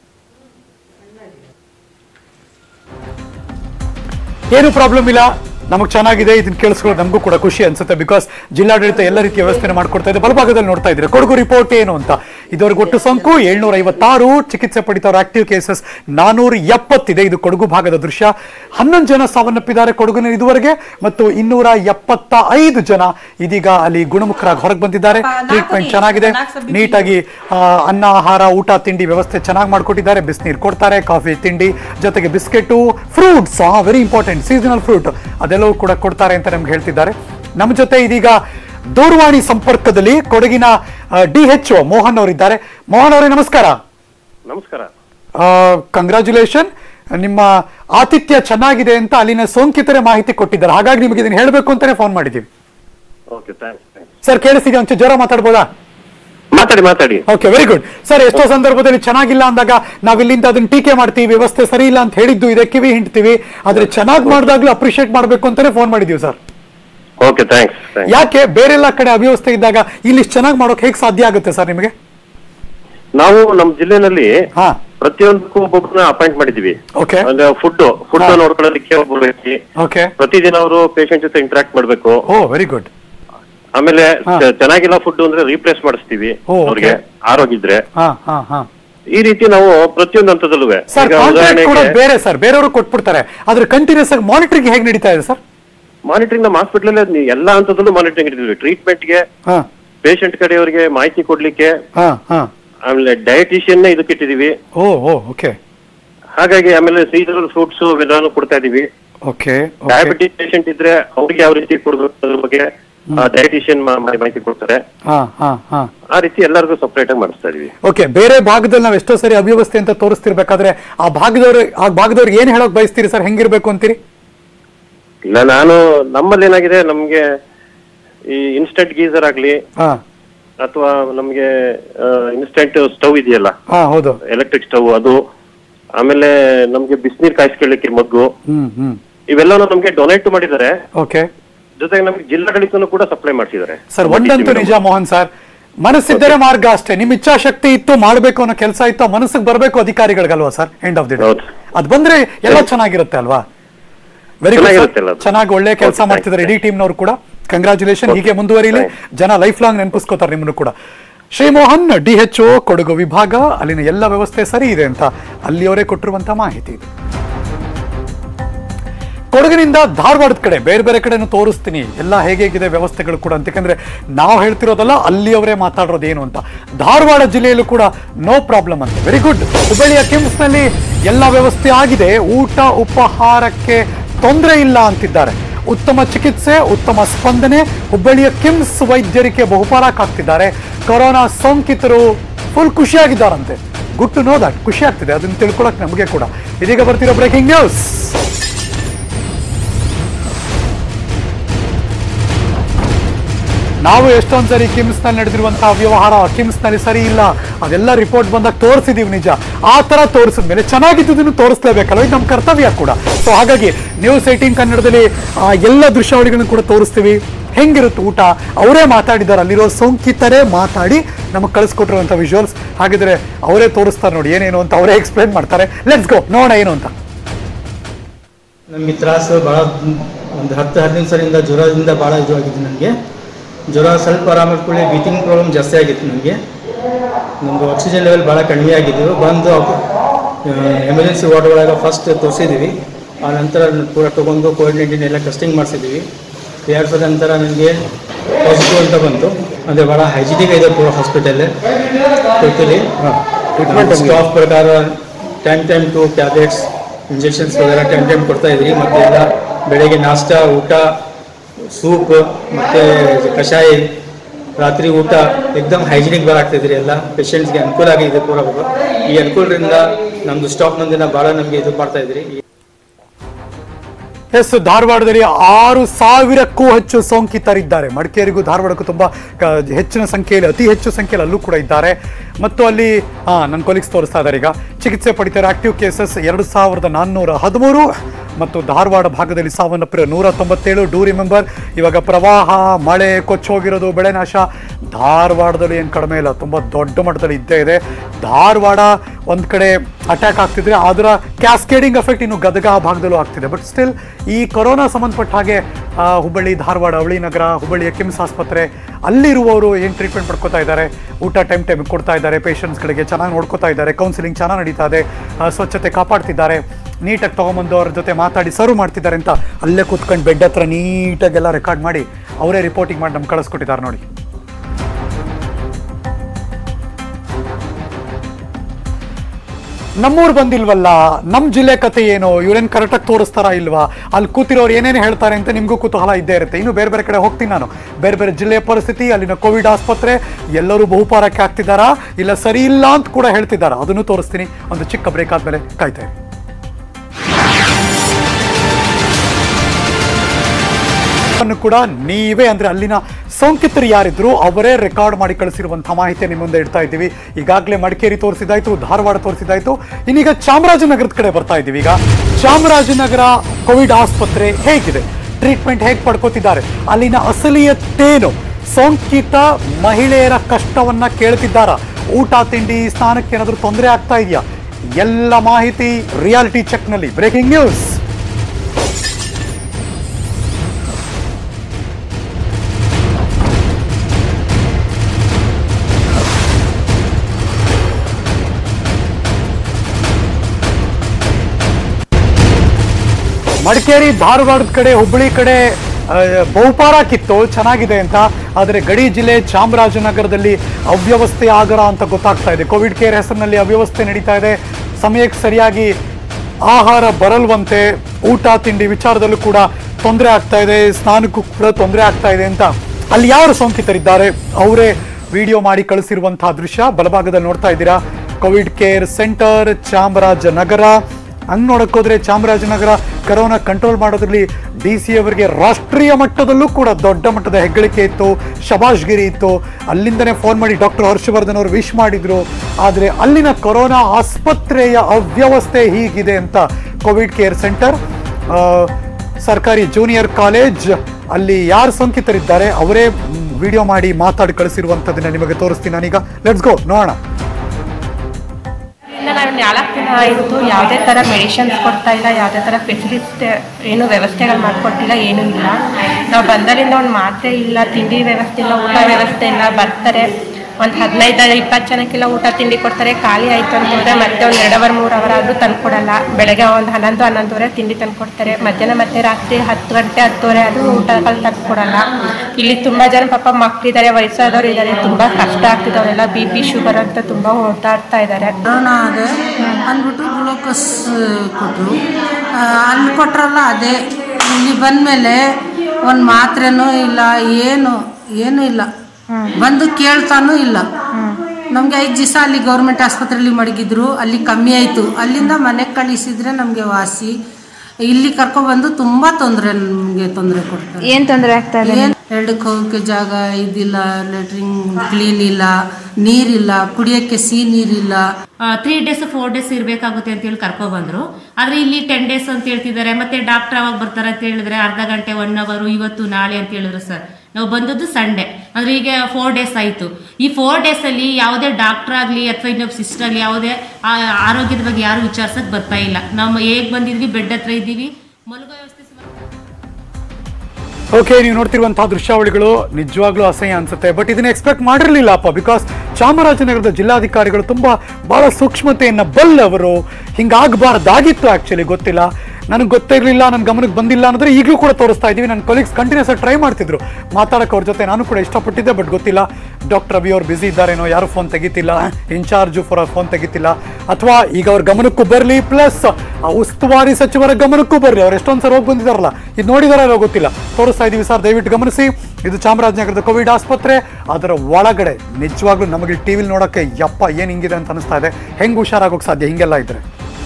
ಏನು ಪ್ರಾಬ್ಲಮ್ ಇಲ್ಲ ನಮಗೆ ಚೆನ್ನಾಗಿದೆ ಇದನ್ನ ಕೇಳಿಸ್ಕೊಳ್ಳೋದು ನಮಗೂ ಕೂಡ ಖುಷಿ ಅನ್ಸುತ್ತೆ ಬಿಕಾಸ್ ಜಿಲ್ಲಾಡಳಿತ ಎಲ್ಲ ರೀತಿಯ ವ್ಯವಸ್ಥೆ ಮಾಡ್ಕೊಡ್ತಾ ಇದೆ ಬಲಭಾಗದಲ್ಲಿ ನೋಡ್ತಾ ಇದ್ರೆ ಕೊಡಗು ರಿಪೋರ್ಟ್ ಏನು ಅಂತ ಇದುವರೆಗೂ ಒಟ್ಟು ಸೋಂಕು ಏಳ್ನೂರ ಐವತ್ತಾರು ಚಿಕಿತ್ಸೆ ಪಡಿತವರು ಆಕ್ಟಿವ್ ಕೇಸಸ್ ನಾನೂರ ಎಪ್ಪತ್ತಿದೆ ಇದು ಕೊಡಗು ಭಾಗದ ದೃಶ್ಯ ಹನ್ನೊಂದು ಜನ ಸಾವನ್ನಪ್ಪಿದ್ದಾರೆ ಕೊಡಗಿನ ಇದುವರೆಗೆ ಮತ್ತು ಇನ್ನೂರ ಎಪ್ಪತ್ತ ಐದು ಜನ ಇದೀಗ ಅಲ್ಲಿ ಗುಣಮುಖರಾಗಿ ಹೊರಗೆ ಬಂದಿದ್ದಾರೆ ಟ್ರೀಟ್ಮೆಂಟ್ ಚೆನ್ನಾಗಿದೆ ನೀಟಾಗಿ ಆ, ಅನ್ನ ಆಹಾರ ಊಟ ತಿಂಡಿ ವ್ಯವಸ್ಥೆ ಚೆನ್ನಾಗಿ ಮಾಡ್ಕೊಟ್ಟಿದ್ದಾರೆ ಬಿಸಿನೀರು ಕೊಡ್ತಾರೆ ಕಾಫಿ ತಿಂಡಿ ಜೊತೆಗೆ biscuit fruits very important seasonal fruit ಅದೆಲ್ಲವೂ ಕೂಡ ಕೊಡ್ತಾರೆ ಅಂತ ನಮ್ಗೆ ಹೇಳ್ತಿದ್ದಾರೆ ನಮ್ಮ ಜೊತೆ ಇದೀಗ ದೂರವಾಣಿ ಸಂಪರ್ಕದಲ್ಲಿ ಕೊಡಗಿನ ಡಿ ಎಚ್ ಮೋಹನ್ ಅವರಿದ್ದಾರೆ ಮೋಹನ್ ಅವರೇ ನಮಸ್ಕಾರ ನಮಸ್ಕಾರ ಕಂಗ್ರ್ಯಾಚುಲೇಷನ್ ನಿಮ್ಮ ಆತಿಥ್ಯ ಚೆನ್ನಾಗಿದೆ ಅಂತ ಅಲ್ಲಿನ ಸೋಂಕಿತರೇ ಮಾಹಿತಿ ಕೊಟ್ಟಿದ್ದಾರೆ ಹಾಗಾಗಿ ನಿಮಗೆ ಇದನ್ನ ಹೇಳಬೇಕು ಅಂತಾನೆ ಫೋನ್ ಮಾಡಿದ್ದೀವಿ ಓಕೆ ಥ್ಯಾಂಕ್ಸ್ ಥ್ಯಾಂಕ್ಸ್ ಸರ್ ಕೇಳಿಸಿದೆ ಒಂಚೂರು ಜ್ವರ ಮಾತಾಡ್ಬೋದಾ ಮಾತಾಡಿ ಮಾತಾಡಿ ಓಕೆ ವೆರಿ ಗುಡ್ ಸರ್ ಎಷ್ಟೋ ಸಂದರ್ಭದಲ್ಲಿ ಚೆನ್ನಾಗಿಲ್ಲ ಅಂದಾಗ ನಾವ್ ಇಲ್ಲಿಂದ ಅದನ್ನ ಟೀಕೆ ಮಾಡ್ತೀವಿ ವ್ಯವಸ್ಥೆ ಸರಿ ಇಲ್ಲ ಅಂತ ಹೇಳಿದ್ದು ಇದೆ ಕಿವಿ ಹಿಂಡ್ತೀವಿ ಆದ್ರೆ ಚೆನ್ನಾಗಿ ಮಾಡಿದಾಗ್ಲೂ ಅಪ್ರಿಶಿಯೇಟ್ ಮಾಡ್ಬೇಕು ಅಂತಾನೆ ಫೋನ್ ಮಾಡಿದೀವಿ ಸರ್ ಓಕೆ ಥ್ಯಾಂಕ್ಸ್ ಥ್ಯಾಂಕ್ಸ್ ಯಾಕೆ ಬೇರೆಲ್ಲ ಕಡೆ ಅವ್ಯವಸ್ಥೆ ಇದ್ದಾಗ ಇಲ್ಲಿ ಚೆನ್ನಾಗಿ ಮಾಡೋಕೆ ಹೇಗೆ ಸಾಧ್ಯ ಆಗುತ್ತೆ ಸರ್ ನಿಮಗೆ ನಾವು ನಮ್ಮ ಜಿಲ್ಲೆನಲ್ಲಿ ಹಾ ಪ್ರತಿಯೊಂದಕ್ಕೂ ಒಬ್ಬೊಬ್ಬರನ್ನ ಅಪಾಯಿಂಟ್ ಮಾಡಿದೀವಿ ಓಕೆ ಅಂದ್ರೆ ಫುಡ್ ಫುಡ್ ಹಾ. ನೋಡ್ಕೊಳ್ಳೋದಕ್ಕೆ ಒಬ್ಬರು ವ್ಯಕ್ತಿ ಓಕೆ ಪ್ರತಿದಿನ ಅವರು ಪೇಷಂಟ್ ಜೊತೆ ಇಂಟರಾಕ್ಟ್ ಮಾಡ್ಬೇಕು ಓ ವೆರಿ ಗುಡ್ ಆಮೇಲೆ ಹಾ. ಚ- ಚೆನ್ನಾಗಿಲ್ಲ ಫುಡ್ ಅಂದ್ರೆ ರೀಪ್ಲೇಸ್ ಮಾಡಿಸ್ತೀವಿ ಓ, okay. ಅವ್ರಿಗೆ ಆರೋಗ್ಯ ಇದ್ರೆ ಹಾ ಹಾ ಹಾ ಈ ರೀತಿ ನಾವು ಪ್ರತಿಯೊಂದು ಹಂತದಲ್ಲೂ ಸರ್ ಕಾಂಟ್ರಾಕ್ಟ್ ಕೂಡ ಬೇರೆ ಸರ್ ಬೇರೆಯವರು ಕೊಟ್ಬಿಡ್ತಾರೆ ಆದ್ರೆ ಕಂಟಿನ್ಯೂಸ್ ಆಗಿ ಮಾನಿಟರಿಂಗ್ ಹೇಗೆ ನಡೀತಾ ಇದೆ ಸರ್ ಮಾನಿಟರಿಂಗ್ ನಮ್ಮ ಹಾಸ್ಪಿಟಲ್ ಎಲ್ಲಾ ಹಂತದಲ್ಲೂ ಮಾನಿಟರಿಂಗ್ ಇರ್ತೀವಿ ಟ್ರೀಟ್ಮೆಂಟ್ ಗೆ ಹಾ ಪೇಷಂಟ್ ಕಡೆಯವರಿಗೆ ಮಾಹಿತಿ ಕೊಡ್ಲಿಕ್ಕೆ ಹಾ ಹಾ ಆಮೇಲೆ ಡಯಟಿಷಿಯನ್ ಇದಕ್ಕೆ ಇಟ್ಟಿದೀವಿ ಓ ಓ ಓಕೆ ಹಾಗಾಗಿ ಆಮೇಲೆ ಸೀಸನಲ್ ಫ್ರೂಟ್ಸ್ ಎಲ್ಲಾನು ಕೊಡ್ತಾ ಇದೀವಿ ಓಕೆ ಡಯಾಬಿಟಿಸ್ ಪೇಷಂಟ್ ಇದ್ರೆ ಅವ್ರಿಗೆ ಯಾವ ರೀತಿ ಕೊಡ್ಬೇಕು ಅದ್ರ ಬಗ್ಗೆ ಡಯಟಿಷಿಯನ್ ಮಾಹಿತಿ ಕೊಡ್ತಾರೆ ಹಾ ಹಾ ಹಾ ಆ ರೀತಿ ಎಲ್ಲರಿಗೂ ಸಪರೇಟ್ ಆಗಿ ಮಾಡಿಸ್ತಾ ಇದೀವಿ ಓಕೆ ಬೇರೆ ಭಾಗದಲ್ಲಿ ನಾವು ಎಷ್ಟೋ ಸರಿ ಅವ್ಯವಸ್ಥೆ ಅಂತ ತೋರಿಸ್ತಿರ್ಬೇಕಾದ್ರೆ ಆ ಭಾಗದವ್ರು ಆ ಭಾಗದವ್ರು ಏನ್ ಹೇಳಕ್ ಬಯಸ್ತೀರಿ ಸರ್ ಹೆಂಗಿರ್ಬೇಕು ಅಂತೀರಿ ಇಲ್ಲ ನಾನು ನಮ್ಮಲ್ಲಿ ಏನಾಗಿದೆ ನಮ್ಗೆ ಈ ಇನ್ಸ್ಟೆಂಟ್ ಗೀಸರ್ ಆಗ್ಲಿ ಹಾ ಅಥವಾ ನಮ್ಗೆ ಇನ್ಸ್ಟೆಂಟ್ ಸ್ಟವ್ ಇದೆಯಲ್ಲ ಹಾ ಹೌದು ಎಲೆಕ್ಟ್ರಿಕ್ ಸ್ಟವ್ ಅದು ಆಮೇಲೆ ನಮ್ಗೆ ಬಿಸಿನೀರ್ ಕಾಯಿಸ್ಕೊಳ್ಳಿಕ್ಕೆ ಮಗ್ಗು ಹ್ಮ್ ಹ್ಮ್ ಇವೆಲ್ಲನೂ ನಮ್ಗೆ ಡೊನೇಟ್ ಮಾಡಿದ್ದಾರೆ ಓಕೆ ಜೊತೆಗೆ ನಮ್ಗೆ ಜಿಲ್ಲಾಡಳಿತನೂ ಕೂಡ ಸಪ್ಲೈ ಮಾಡ್ತಿದ್ದಾರೆ ಸರ್ ಒಂದಂತೂ ನಿಜ ಮೋಹನ್ ಸರ್ ಮನಸ್ಸಿದ್ದರೆ ಮಾರ್ಗ ಅಷ್ಟೇ ನಿಮ್ ಇಚ್ಛಾಶಕ್ತಿ ಇತ್ತು ಮಾಡ್ಬೇಕು ಅನ್ನೋ ಕೆಲಸ ಇತ್ತು ಆ ಮನಸ್ಸಿಗೆ ಬರಬೇಕು ಅಧಿಕಾರಿಗಳಿಗಲ್ವಾ sir end of the day ಹೌದು. ಅದ್ ಬಂದ್ರೆ ಎಲ್ಲ ಚೆನ್ನಾಗಿರುತ್ತೆ ಅಲ್ವಾ ವೆರಿ ಚೆನ್ನಾಗಿರುತ್ತೆ ಎಲ್ಲ ಅದು. ಚೆನ್ನಾಗಿ ಒಳ್ಳೆ ಕೆಲಸ Okay, ಮಾಡ್ತಿದ್ದಾರೆ ಇಡೀ thanks. ಟೀಮ್ನವರು ಕೂಡ ಕಂಗ್ರಾಚುಲೇಷನ್ ಹೀಗೆ ಮುಂದುವರಿಲಿ ಜನ ಲೈಫ್ ಲಾಂಗ್ ನೆನಪಿಸ್ಕೋತಾರೆ ನಿಮ್ಮನ್ನು ಕೂಡ ಶ್ರೀಮೋಹನ್ ಡಿ ಎಚ್ ಒ ಕೊಡಗು ವಿಭಾಗ ಅಲ್ಲಿನ ಎಲ್ಲ ವ್ಯವಸ್ಥೆ ಸರಿ ಇದೆ ಅಂತ ಅಲ್ಲಿಯವರೇ ಕೊಟ್ಟಿರುವಂತ ಮಾಹಿತಿ ಇದು ಕೊಡಗಿನಿಂದ ಧಾರವಾಡದ ಕಡೆ ಬೇರೆ ಬೇರೆ ಕಡೆನೂ ತೋರಿಸ್ತೀನಿ ಎಲ್ಲ ಹೇಗೆ ಹೇಗಿದೆ ವ್ಯವಸ್ಥೆಗಳು ಕೂಡ ಅಂತ ಯಾಕಂದ್ರೆ ನಾವು ಹೇಳ್ತಿರೋದಲ್ಲ ಅಲ್ಲಿಯವರೇ ಮಾತಾಡೋದು ಏನು ಅಂತ ಧಾರವಾಡ ಜಿಲ್ಲೆಯಲ್ಲೂ ಕೂಡ ನೋ ಪ್ರಾಬ್ಲಮ್ ಅಂತ ವೆರಿ ಗುಡ್ ಹುಬ್ಬಳ್ಳಿಯ ಕಿಮ್ಸ್ ನಲ್ಲಿ ಎಲ್ಲ ವ್ಯವಸ್ಥೆ ಆಗಿದೆ ಊಟ ಉಪಹಾರಕ್ಕೆ ತೊಂದರೆ ಇಲ್ಲ ಅಂತಿದ್ದಾರೆ ಉತ್ತಮ ಚಿಕಿತ್ಸೆ ಉತ್ತಮ ಸ್ಪಂದನೆ ಹುಬ್ಬಳ್ಳಿಯ ಕಿಮ್ಸ್ ವೈದ್ಯರಿಗೆ ಬಹುಪಾಲಕ್ ಆಗ್ತಿದ್ದಾರೆ ಕೊರೋನಾ ಸೋಂಕಿತರು ಫುಲ್ ಖುಷಿಯಾಗಿದ್ದಾರಂತೆ ಗುಡ್ ಟು ನೋ ದಟ್ ಖುಷಿ ಆಗ್ತಿದೆ ಅದನ್ನ ತಿಳ್ಕೊಳಕ್ ನಮಗೆ ಕೂಡ ಇದೀಗ ಬರ್ತಿರೋ ಬ್ರೇಕಿಂಗ್ ನ್ಯೂಸ್ ನಾವು ಎಷ್ಟೊಂದ್ ಸರಿ ಕಿಮ್ಸ್ ನಲ್ಲಿ ನಡೆದಿರುವಂತಹ ವ್ಯವಹಾರ ಕಿಮ್ಸ್ ನಲ್ಲಿ ಸರಿ ಇಲ್ಲ ಅದೆಲ್ಲ ರಿಪೋರ್ಟ್ ಬಂದಾಗ ತೋರಿಸಿದೀವಿ ನಿಜ ಆ ತರ ತೋರಿಸಿದ್ಮೇಲೆ ಚೆನ್ನಾಗಿದ್ದುದನ್ನು ತೋರಿಸ್ಲೇಬೇಕಲ್ವ ಇದು ನಮ್ಮ ಕರ್ತವ್ಯ ಕೂಡ ಸೊ ಹಾಗಾಗಿ ನ್ಯೂಸ್ ಏಟೀನ್ ಕನ್ನಡದಲ್ಲಿ ಆ ಎಲ್ಲ ದೃಶ್ಯಾವಳಿಗಳನ್ನು ಕೂಡ ತೋರಿಸ್ತೀವಿ ಹೆಂಗಿರುತ್ತೆ ಊಟ ಅವರೇ ಮಾತಾಡಿದ್ದಾರೆ ಅಲ್ಲಿರೋ ಸೋಂಕಿತರೇ ಮಾತಾಡಿ ನಮಗೆ ಕಳಿಸ್ಕೊಟ್ಟಿರುವಂಥ ವಿಜುವಲ್ಸ್ ಹಾಗಿದ್ರೆ ಅವರೇ ತೋರಿಸ್ತಾರೆ ನೋಡಿ ಏನೇನು ಅಂತ ಅವರೇ ಎಕ್ಸ್ಪ್ಲೈನ್ ಮಾಡ್ತಾರೆ ಲೆಟ್ಸ್ ಗೋ ನೋಡೋಣ ಏನು ಅಂತ ನಮಗೆ ತ್ರಾಸು ಭಾಳ ಒಂದು ಹತ್ತು ಹದಿನೈದು ಸರಿಂದ ಜ್ವರದಿಂದ ಭಾಳ ಇದು ಆಗಿತ್ತು ನನಗೆ ಜ್ವರ ಸ್ವಲ್ಪ ಆರಾಮಾದ್ಕೊಳ್ಳಿ ಬ್ರೀತಿಂಗ್ ಪ್ರಾಬ್ಲಮ್ ಜಾಸ್ತಿ ಆಗಿತ್ತು ನನಗೆ ನಮ್ಮದು ಆಕ್ಸಿಜನ್ ಲೆವೆಲ್ ಭಾಳ ಕಡಿಮೆ ಆಗಿದ್ದವು ಬಂದು ಎಮರ್ಜೆನ್ಸಿ ವಾರ್ಡ್ ಒಳಗೆ ಫಸ್ಟ್ ತೋರಿಸಿದ್ದೀವಿ ಆ ನಂತರ ಪೂರ ತೊಗೊಂಡು ಕೋವಿಡ್ ನೈನ್ಟೀನ್ ಎಲ್ಲ ಟೆಸ್ಟಿಂಗ್ ಮಾಡಿಸಿದ್ದೀವಿ ಎರಡು ಸಲ ನಂತರ ನನಗೆ ಪಾಸಿಟಿವ್ ಅಂತ ಬಂತು ಅಂದರೆ ಭಾಳ ಹೈಜಿನಿಕ್ ಇದೆ ಪೂರ ಹಾಸ್ಪಿಟಲ್ ಟೋಟಲಿ ಸ್ಟಾಫ್ ಪ್ರಕಾರ time time to tablets injections ವಗೇರ ಟೈಮ್ ಟೈಮ್ ಕೊಡ್ತಾ ಇದ್ರಿ ಮತ್ತೆ ಎಲ್ಲ ಬೆಳಗ್ಗೆ ನಾಷ್ಟ ಊಟ ಸೂಪ್ ಮತ್ತೆ ಕಷಾಯ ರಾತ್ರಿ ಊಟ ಎಕ್ದಮ್ ಹೈಜಿನಿಕ್ ಬರಾಗ್ತಿದ್ರಿ ಎಲ್ಲ ಪೇಷಂಟ್ಸ್ಗೆ ಅನುಕೂಲ ಆಗಿದೆ ಪೂರ ಈ ಅನುಕೂಲದಿಂದ ನಮ್ದು ಸ್ಟಾಫ್ ಮಂದಿನ ಭಾಳ ನಮಗೆ ಇದು ಮಾಡ್ತಾ ಇದ್ರಿ ಎಸ್ ಧಾರವಾಡದಲ್ಲಿ ಆರು ಸಾವಿರಕ್ಕೂ ಹೆಚ್ಚು ಸೋಂಕಿತರಿದ್ದಾರೆ ಮಡಿಕೇರಿಗೂ ಧಾರವಾಡಕ್ಕೂ ತುಂಬಾ ಕ- ಹೆಚ್ಚಿನ ಸಂಖ್ಯೆಯಲ್ಲಿ ಅತಿ ಹೆಚ್ಚು ಸಂಖ್ಯೆಯಲ್ಲಿ ಅಲ್ಲೂ ಕೂಡ ಇದ್ದಾರೆ ಮತ್ತು ಅಲ್ಲಿ ಹಾ ನನ್ನ ಕೊಲೀಗ್ಸ್ ತೋರಿಸ್ತಾ ಇದ್ದಾರೆ ಈಗ ಚಿಕಿತ್ಸೆ ಪಡಿತಾರೆ ಆಕ್ಟಿವ್ ಕೇಸಸ್ ಎರಡು ಸಾವಿರದ ನಾನ್ನೂರ ಹದಿಮೂರು ಮತ್ತು ಧಾರವಾಡ ಭಾಗದಲ್ಲಿ ಸಾವನ್ನಪ್ಪಿರೋ ನೂರ ತೊಂಬತ್ತೇಳು ಡೂ ರಿಮೆಂಬರ್ ಇವಾಗ ಪ್ರವಾಹ ಮಳೆ ಕೊಚ್ಚೋಗಿರೋದು ಬೆಳೆ ನಾಶ ಧಾರವಾಡದಲ್ಲಿ ಏನು ಕಡಿಮೆ ಇಲ್ಲ ತುಂಬ ದೊಡ್ಡ ಮಟ್ಟದಲ್ಲಿ ಇದ್ದೇ ಇದೆ ಧಾರವಾಡ ಒಂದು ಕಡೆ ಅಟ್ಯಾಕ್ ಆಗ್ತಿದ್ರೆ ಅದರ ಕ್ಯಾಸ್ಕೇಡಿಂಗ್ ಎಫೆಕ್ಟ್ ಇನ್ನು ಗದಗ ಆ ಭಾಗದಲ್ಲೂ ಆಗ್ತಿದೆ ಬಟ್ ಸ್ಟಿಲ್ ಈ ಕೊರೋನಾ ಸಂಬಂಧಪಟ್ಟ ಹಾಗೆ ಆ, ಹುಬ್ಬಳ್ಳಿ ಧಾರವಾಡ ಅವಳಿ ನಗರ ಹುಬ್ಬಳ್ಳಿಯ ಕಿಮ್ಸ್ ಆಸ್ಪತ್ರೆ ಅಲ್ಲಿರುವವರು ಏನು ಟ್ರೀಟ್ಮೆಂಟ್ ಪಡ್ಕೋತಾ ಇದ್ದಾರೆ ಊಟ ಟೈಮ್ ಟೈಮ್ ಕೊಡ್ತಾ ಇದ್ದಾರೆ ಪೇಷಂಟ್ಸ್ಗಳಿಗೆ ಚೆನ್ನಾಗಿ ನೋಡ್ಕೋತಾ ಇದ್ದಾರೆ ಕೌನ್ಸಿಲಿಂಗ್ ಚೆನ್ನಾಗಿ ನಡೀತಾ ಇದೆ ಆ, ಸ್ವಚ್ಛತೆ ಕಾಪಾಡ್ತಿದ್ದಾರೆ ನೀಟಾಗಿ ತೊಗೊಂಬಂದು ಅವ್ರ ಜೊತೆ ಮಾತಾಡಿ ಸರ್ವ್ ಮಾಡ್ತಿದ್ದಾರೆ ಅಂತ ಅಲ್ಲೇ ಕೂತ್ಕೊಂಡು ಬೆಡ್ ಹತ್ರ ನೀಟಾಗೆಲ್ಲ ರೆಕಾರ್ಡ್ ಮಾಡಿ ಅವರೇ ರಿಪೋರ್ಟಿಂಗ್ ಮಾಡಿ ನಮ್ಗೆ ಕಳಿಸ್ಕೊಟ್ಟಿದ್ದಾರೆ ನೋಡಿ ನಮ್ಮೂರು ಬಂದಿಲ್ವಲ್ಲ ನಮ್ಮ ಜಿಲ್ಲೆ ಕತೆ ಏನು ಇವ್ರೇನು ಕರೆಕ್ಟಾಗಿ ತೋರಿಸ್ತಾರಾ ಇಲ್ವಾ ಅಲ್ಲಿ ಕೂತಿರೋರು ಏನೇನು ಹೇಳ್ತಾರೆ ಅಂತ ನಿಮಗೂ ಕುತೂಹಲ ಇದ್ದೇ ಇರುತ್ತೆ ಇನ್ನು ಬೇರೆ ಬೇರೆ ಕಡೆ ಹೋಗ್ತೀನಿ ನಾನು ಬೇರೆ ಬೇರೆ ಜಿಲ್ಲೆಯ ಪರಿಸ್ಥಿತಿ ಅಲ್ಲಿನ ಕೋವಿಡ್ ಆಸ್ಪತ್ರೆ ಎಲ್ಲರೂ ಬಹುಪಾರಕ್ಕೆ ಆಗ್ತಿದ್ದಾರಾ ಇಲ್ಲ ಸರಿ ಇಲ್ಲ ಅಂತ ಕೂಡ ಹೇಳ್ತಿದ್ದಾರಾ ಅದನ್ನು ತೋರಿಸ್ತೀನಿ ಒಂದು ಚಿಕ್ಕ ಬ್ರೇಕ್ ಆದ್ಮೇಲೆ ಕಾಯ್ತಾ ಇರಿ. ಅನ್ನು ಕೂಡ ನೀವೇ ಅಂದ್ರೆ ಅಲ್ಲಿನ ಸೋಂಕಿತರು ಯಾರಿದ್ರು ಅವರೇ ರೆಕಾರ್ಡ್ ಮಾಡಿ ಕಳಿಸಿರುವಂತಹ ಮಾಹಿತಿ ನಿಮ್ಮ ಮುಂದೆ ಇಡ್ತಾ ಇದ್ದೀವಿ ಈಗಾಗಲೇ ಮಡಿಕೇರಿ ತೋರಿಸಿದಾಯ್ತು ಧಾರವಾಡ ತೋರಿಸಿದಾಯ್ತು ಇನ್ನೀಗ ಚಾಮರಾಜನಗರದ ಕಡೆ ಬರ್ತಾ ಇದ್ದೀವಿ ಈಗ ಚಾಮರಾಜನಗರ ಕೋವಿಡ್ ಆಸ್ಪತ್ರೆ ಹೇಗಿದೆ ಟ್ರೀಟ್ಮೆಂಟ್ ಹೇಗೆ ಪಡ್ಕೋತಿದ್ದಾರೆ ಅಲ್ಲಿನ ಅಸಲಿಯತ್ತೇನು ಸೋಂಕಿತ ಮಹಿಳೆಯರ ಕಷ್ಟವನ್ನ ಕೇಳ್ತಿದ್ದಾರಾ ಊಟ ತಿಂಡಿ ಸ್ನಾನಕ್ಕೆ ಏನಾದರೂ ತೊಂದರೆ ಆಗ್ತಾ ಇದೆಯಾ ಎಲ್ಲ ಮಾಹಿತಿ ರಿಯಾಲಿಟಿ ಚೆಕ್ನಲ್ಲಿ ಬ್ರೇಕಿಂಗ್ ನ್ಯೂಸ್ ಮಡಿಕೇರಿ ಧಾರವಾಡದ ಕಡೆ ಹುಬ್ಬಳ್ಳಿ ಕಡೆ ಆ, ಬಹುಪಾರಾಕಿತ್ತು ಚೆನ್ನಾಗಿದೆ ಅಂತ ಆದರೆ ಗಡಿ ಜಿಲ್ಲೆ ಚಾಮರಾಜನಗರದಲ್ಲಿ ಅವ್ಯವಸ್ಥೆ ಆಗರ ಅಂತ ಗೊತ್ತಾಗ್ತಾ ಇದೆ ಕೋವಿಡ್ ಕೇರ್ ಹೆಸರಿನಲ್ಲಿ ಅವ್ಯವಸ್ಥೆ ನಡೀತಾ ಇದೆ ಸಮಯಕ್ಕೆ ಸರಿಯಾಗಿ ಆಹಾರ ಬರಲ್ವಂತೆ ಊಟ ತಿಂಡಿ ವಿಚಾರದಲ್ಲೂ ಕೂಡ ತೊಂದರೆ ಆಗ್ತಾ ಇದೆ ಸ್ನಾನಕ್ಕೂ ಕೂಡ ತೊಂದರೆ ಆಗ್ತಾ ಇದೆ ಅಂತ ಅಲ್ಲಿ ಯಾರು ಸೋಂಕಿತರಿದ್ದಾರೆ ಅವರೇ ವಿಡಿಯೋ ಮಾಡಿ ಕಳಿಸಿರುವಂತಹ ದೃಶ್ಯ ಬಲಭಾಗದಲ್ಲಿ ನೋಡ್ತಾ ಇದ್ದೀರಾ ಕೋವಿಡ್ ಕೇರ್ ಸೆಂಟರ್ ಚಾಮರಾಜನಗರ ಹಂಗ್ ನೋಡಕ್ ಹೋದ್ರೆ ಚಾಮರಾಜನಗರ ಕರೋನಾ ಕಂಟ್ರೋಲ್ ಮಾಡೋದ್ರಲ್ಲಿ ಡಿ ಸಿ ಅವರಿಗೆ ರಾಷ್ಟ್ರೀಯ ಮಟ್ಟದಲ್ಲೂ ಕೂಡ ದೊಡ್ಡ ಮಟ್ಟದ ಹೆಗ್ಗಳಿಕೆ ಇತ್ತು ಶಬಾಷ್ಗಿರಿ ಇತ್ತು ಅಲ್ಲಿಂದನೇ ಫೋನ್ ಮಾಡಿ ಡಾಕ್ಟರ್ ಹರ್ಷವರ್ಧನ್ ಅವರು ವಿಶ್ ಮಾಡಿದ್ರು ಆದರೆ ಅಲ್ಲಿನ ಕೊರೋನಾ ಆಸ್ಪತ್ರೆಯ ಅವ್ಯವಸ್ಥೆ ಹೀಗಿದೆ ಅಂತ ಕೋವಿಡ್ ಕೇರ್ ಸೆಂಟರ್ ಆ, ಸರ್ಕಾರಿ ಜೂನಿಯರ್ ಕಾಲೇಜ್ ಅಲ್ಲಿ ಯಾರು ಸೋಂಕಿತರಿದ್ದಾರೆ ಅವರೇ ವಿಡಿಯೋ ಮಾಡಿ ಮಾತಾಡಿ ಕಳಿಸಿರುವಂಥದ್ದನ್ನ ನಿಮಗೆ ತೋರಿಸ್ತೀನಿ ನಾನೀಗ ಲೆಟ್ಸ್ ಗೋ ನೋಡೋಣ ಇನ್ನು ನಾವು ನಾಲ್ಕು ದಿನ ಆಯಿತು ಯಾವುದೇ ಥರ ಮೆಡಿಷನ್ಸ್ ಕೊಡ್ತಾ ಇಲ್ಲ ಯಾವುದೇ ಥರ ಫೆಸಿಲಿಟಿ ಏನು ವ್ಯವಸ್ಥೆಗಳು ಮಾಡಿಕೊಟ್ಟಿಲ್ಲ ಏನೂ ಇಲ್ಲ ನಾವು ಬಂದರಿಂದ ಒಂದು ಮಾತ್ರೆ ಇಲ್ಲ ತಿಂಡಿ ವ್ಯವಸ್ಥೆ ಇಲ್ಲ ಊಟ ವ್ಯವಸ್ಥೆ ಇಲ್ಲ ಬರ್ತಾರೆ ಒಂದು ಹದಿನೈದು ಇಪ್ಪತ್ತು ಜನಕ್ಕೆಲ್ಲ ಊಟ ತಿಂಡಿ ಕೊಡ್ತಾರೆ ಖಾಲಿ ಆಯಿತು ಅಂತಂದರೆ ಮತ್ತೆ ಒಂದು ಎರಡು ಅವರ್ ಮೂರು ಅವರ್ ಆದರೂ ತಂದ್ಕೊಡಲ್ಲ ಬೆಳಗ್ಗೆ ಒಂದು ಹನ್ನೊಂದು ಹನ್ನೊಂದುವರೆ ತಿಂಡಿ ತಂದ್ಕೊಡ್ತಾರೆ ಮಧ್ಯಾಹ್ನ ಮತ್ತೆ ರಾತ್ರಿ ಹತ್ತು ಗಂಟೆ ಹತ್ತುವರೆ ಆದರೂ ಊಟಗಳು ತಂದ್ಕೊಡಲ್ಲ ಇಲ್ಲಿ ತುಂಬ ಜನ ಪಾಪ ಮಕ್ಕಳಿದ್ದಾರೆ ವಯಸ್ಸಾದವ್ರು ಇದ್ದಾರೆ ತುಂಬ ಕಷ್ಟ ಆಗ್ತಿದೆ ಅವರೆಲ್ಲ ಬಿ ಪಿ ಶುಗರ್ ಅಂತ ತುಂಬ ಓದಾಡ್ತಾ ಇದ್ದಾರೆ ಕೊರೋನಾ ಅದೇ ಅಂದ್ಬಿಟ್ಟು ಗ್ಲೂಕೋಸ್ ಕೊಟ್ಟರು ಅಲ್ಲಿ ಕೊಟ್ರಲ್ಲ ಅದೇ ಇಲ್ಲಿ ಬಂದಮೇಲೆ ಒಂದು ಮಾತ್ರೆನೂ ಇಲ್ಲ ಏನು ಏನೂ ಇಲ್ಲ ಬಂದು ಕೇಳ್ತಾನೂ ಇಲ್ಲ ನಮಗೆ ಐದು ದಿವಸ ಅಲ್ಲಿ ಗೌರ್ಮೆಂಟ್ ಆಸ್ಪತ್ರೆಯಲ್ಲಿ ಮಡಗಿದ್ರು ಅಲ್ಲಿ ಕಮ್ಮಿ ಆಯಿತು ಅಲ್ಲಿಂದ ಮನೆಗೆ ಕಳಿಸಿದ್ರೆ ನಮಗೆ ವಾಸಿ ಇಲ್ಲಿ ಕರ್ಕೊಬಂದು ತುಂಬ ತೊಂದರೆ ನಮಗೆ ತೊಂದರೆ ಕೊಡ್ತಾರೆ ಏನ್ ತೊಂದರೆ ಆಗ್ತಾ ಇದೆ ಏನ್ ಎರಡಕ್ಕೆ ಹೋಗೋಕ್ಕೆ ಜಾಗ ಇದಿಲ್ಲ ಲೆಟ್ರಿನ್ ಕ್ಲೀನ್ ಇಲ್ಲ ನೀರಿಲ್ಲ ಕುಡಿಯೋಕ್ಕೆ ಸಿಹಿ ನೀರಿಲ್ಲ ತ್ರೀ ಡೇಸ್ ಫೋರ್ ಡೇಸ್ ಇರಬೇಕಾಗುತ್ತೆ ಅಂತೇಳಿ ಕರ್ಕೊಬಂದ್ರು ಆದರೆ ಇಲ್ಲಿ ಟೆನ್ ಡೇಸ್ ಅಂತ ಹೇಳ್ತಿದ್ದಾರೆ ಮತ್ತೆ ಡಾಕ್ಟರ್ ಅವಾಗ ಬರ್ತಾರೆ ಅಂತ ಹೇಳಿದ್ರೆ ಅರ್ಧ ಗಂಟೆ ಒನ್ ಅವರು ಇವತ್ತು ನಾಳೆ ಅಂತ ಹೇಳಿದ್ರು ಸರ್ ನಾವು ಬಂದದ್ದು ಸಂಡೇ ಅಂದ್ರೆ ಈಗ ಫೋರ್ ಡೇಸ್ ಆಯಿತು ಈ ಫೋರ್ ಡೇಸಲ್ಲಿ ಯಾವುದೇ ಡಾಕ್ಟರ್ ಆಗಲಿ ಅಥವಾ ಇನ್ನೊಬ್ಬ ಸಿಸ್ಟರ್ ಆಗಲಿ ಯಾವುದೇ ಆ, ಆರೋಗ್ಯದ ಬಗ್ಗೆ ಯಾರು ವಿಚಾರಿಸಕ್ಕೆ ಬರ್ತಾ ಇಲ್ಲ ನಾವು ಹೇಗೆ ಬಂದಿದ್ವಿ ಬೆಡ್ ಹತ್ರ ಇದ್ದೀವಿ ಮಲಗೋ ವ್ಯವಸ್ಥೆ ಓಕೆ ನೀವು ನೋಡ್ತಿರುವಂತಹ ದೃಶ್ಯಾವಳಿಗಳು ನಿಜವಾಗ್ಲೂ ಅಸಹ್ಯ ಅನ್ಸುತ್ತೆ ಬಟ್ ಇದನ್ನ ಎಕ್ಸ್ಪೆಕ್ಟ್ ಮಾಡಿರಲಿಲ್ಲ ಅಪ್ಪ ಬಿಕಾಸ್ ಚಾಮರಾಜನಗರದ ಜಿಲ್ಲಾಧಿಕಾರಿಗಳು ತುಂಬಾ ಬಹಳ ಸೂಕ್ಷ್ಮತೆಯನ್ನ ಬಲ್ಲವರು ಹಿಂಗಾಗಬಾರ್ದಾಗಿತ್ತು ಆಕ್ಚುಲಿ ಗೊತ್ತಿಲ್ಲ ನನಗೆ ಗೊತ್ತಿರಲಿಲ್ಲ ನನ್ನ ಗಮನಕ್ಕೆ ಬಂದಿಲ್ಲ ಅನ್ನೋದ್ರೆ ಈಗಲೂ ಕೂಡ ತೋರಿಸ್ತಾ ಇದ್ದೀವಿ ನನ್ನ ಕೊಲೀಗ್ಸ್ ಕಂಟಿನ್ಯೂಸ್ ಆಗಿ ಟ್ರೈ ಮಾಡ್ತಿದ್ರು ಮಾತಾಡಕ್ಕೆ ಅವ್ರ ಜೊತೆ ನಾನು ಕೂಡ ಇಷ್ಟಪಟ್ಟಿದ್ದೆ ಬಟ್ ಗೊತ್ತಿಲ್ಲ ಡಾಕ್ಟರ್ ರವಿ ಅವ್ರು ಬ್ಯುಸಿ ಇದ್ದಾರೇನೋ ಯಾರು ಫೋನ್ ತೆಗಿತಿಲ್ಲ ಇನ್ಚಾರ್ಜು ಫಾರ್ ಫೋನ್ ತೆಗಿತಿಲ್ಲ ಅಥವಾ ಈಗ ಅವ್ರ ಗಮನಕ್ಕೂ ಬರಲಿ ಪ್ಲಸ್ ಉಸ್ತುವಾರಿ ಸಚಿವರ ಗಮನಕ್ಕೂ ಬರಲಿ ಅವ್ರು ಎಷ್ಟೊಂದು ಸಲ ಹೋಗಿ ಬಂದಿದಾರಲ್ಲ ಇದು ನೋಡಿದಾರೋ ಗೊತ್ತಿಲ್ಲ ತೋರಿಸ್ತಾ ಇದೀವಿ ಸರ್ ದಯವಿಟ್ಟು ಗಮನಿಸಿ ಇದು ಚಾಮರಾಜನಗರದ ಕೋವಿಡ್ ಆಸ್ಪತ್ರೆ ಅದರ ಒಳಗಡೆ ನಿಜವಾಗ್ಲೂ ನಮಗೆ ಟಿವಿಲಿ ನೋಡೋಕ್ಕೆ ಯಪ್ಪ ಏನು ಹಿಂಗಿದೆ ಅಂತ ಅನಿಸ್ತಾ ಇದೆ ಹೆಂಗೆ ಹುಷಾರಾಗೋಕೆ ಸಾಧ್ಯ ಹಿಂಗೆಲ್ಲ ಇದ್ರೆ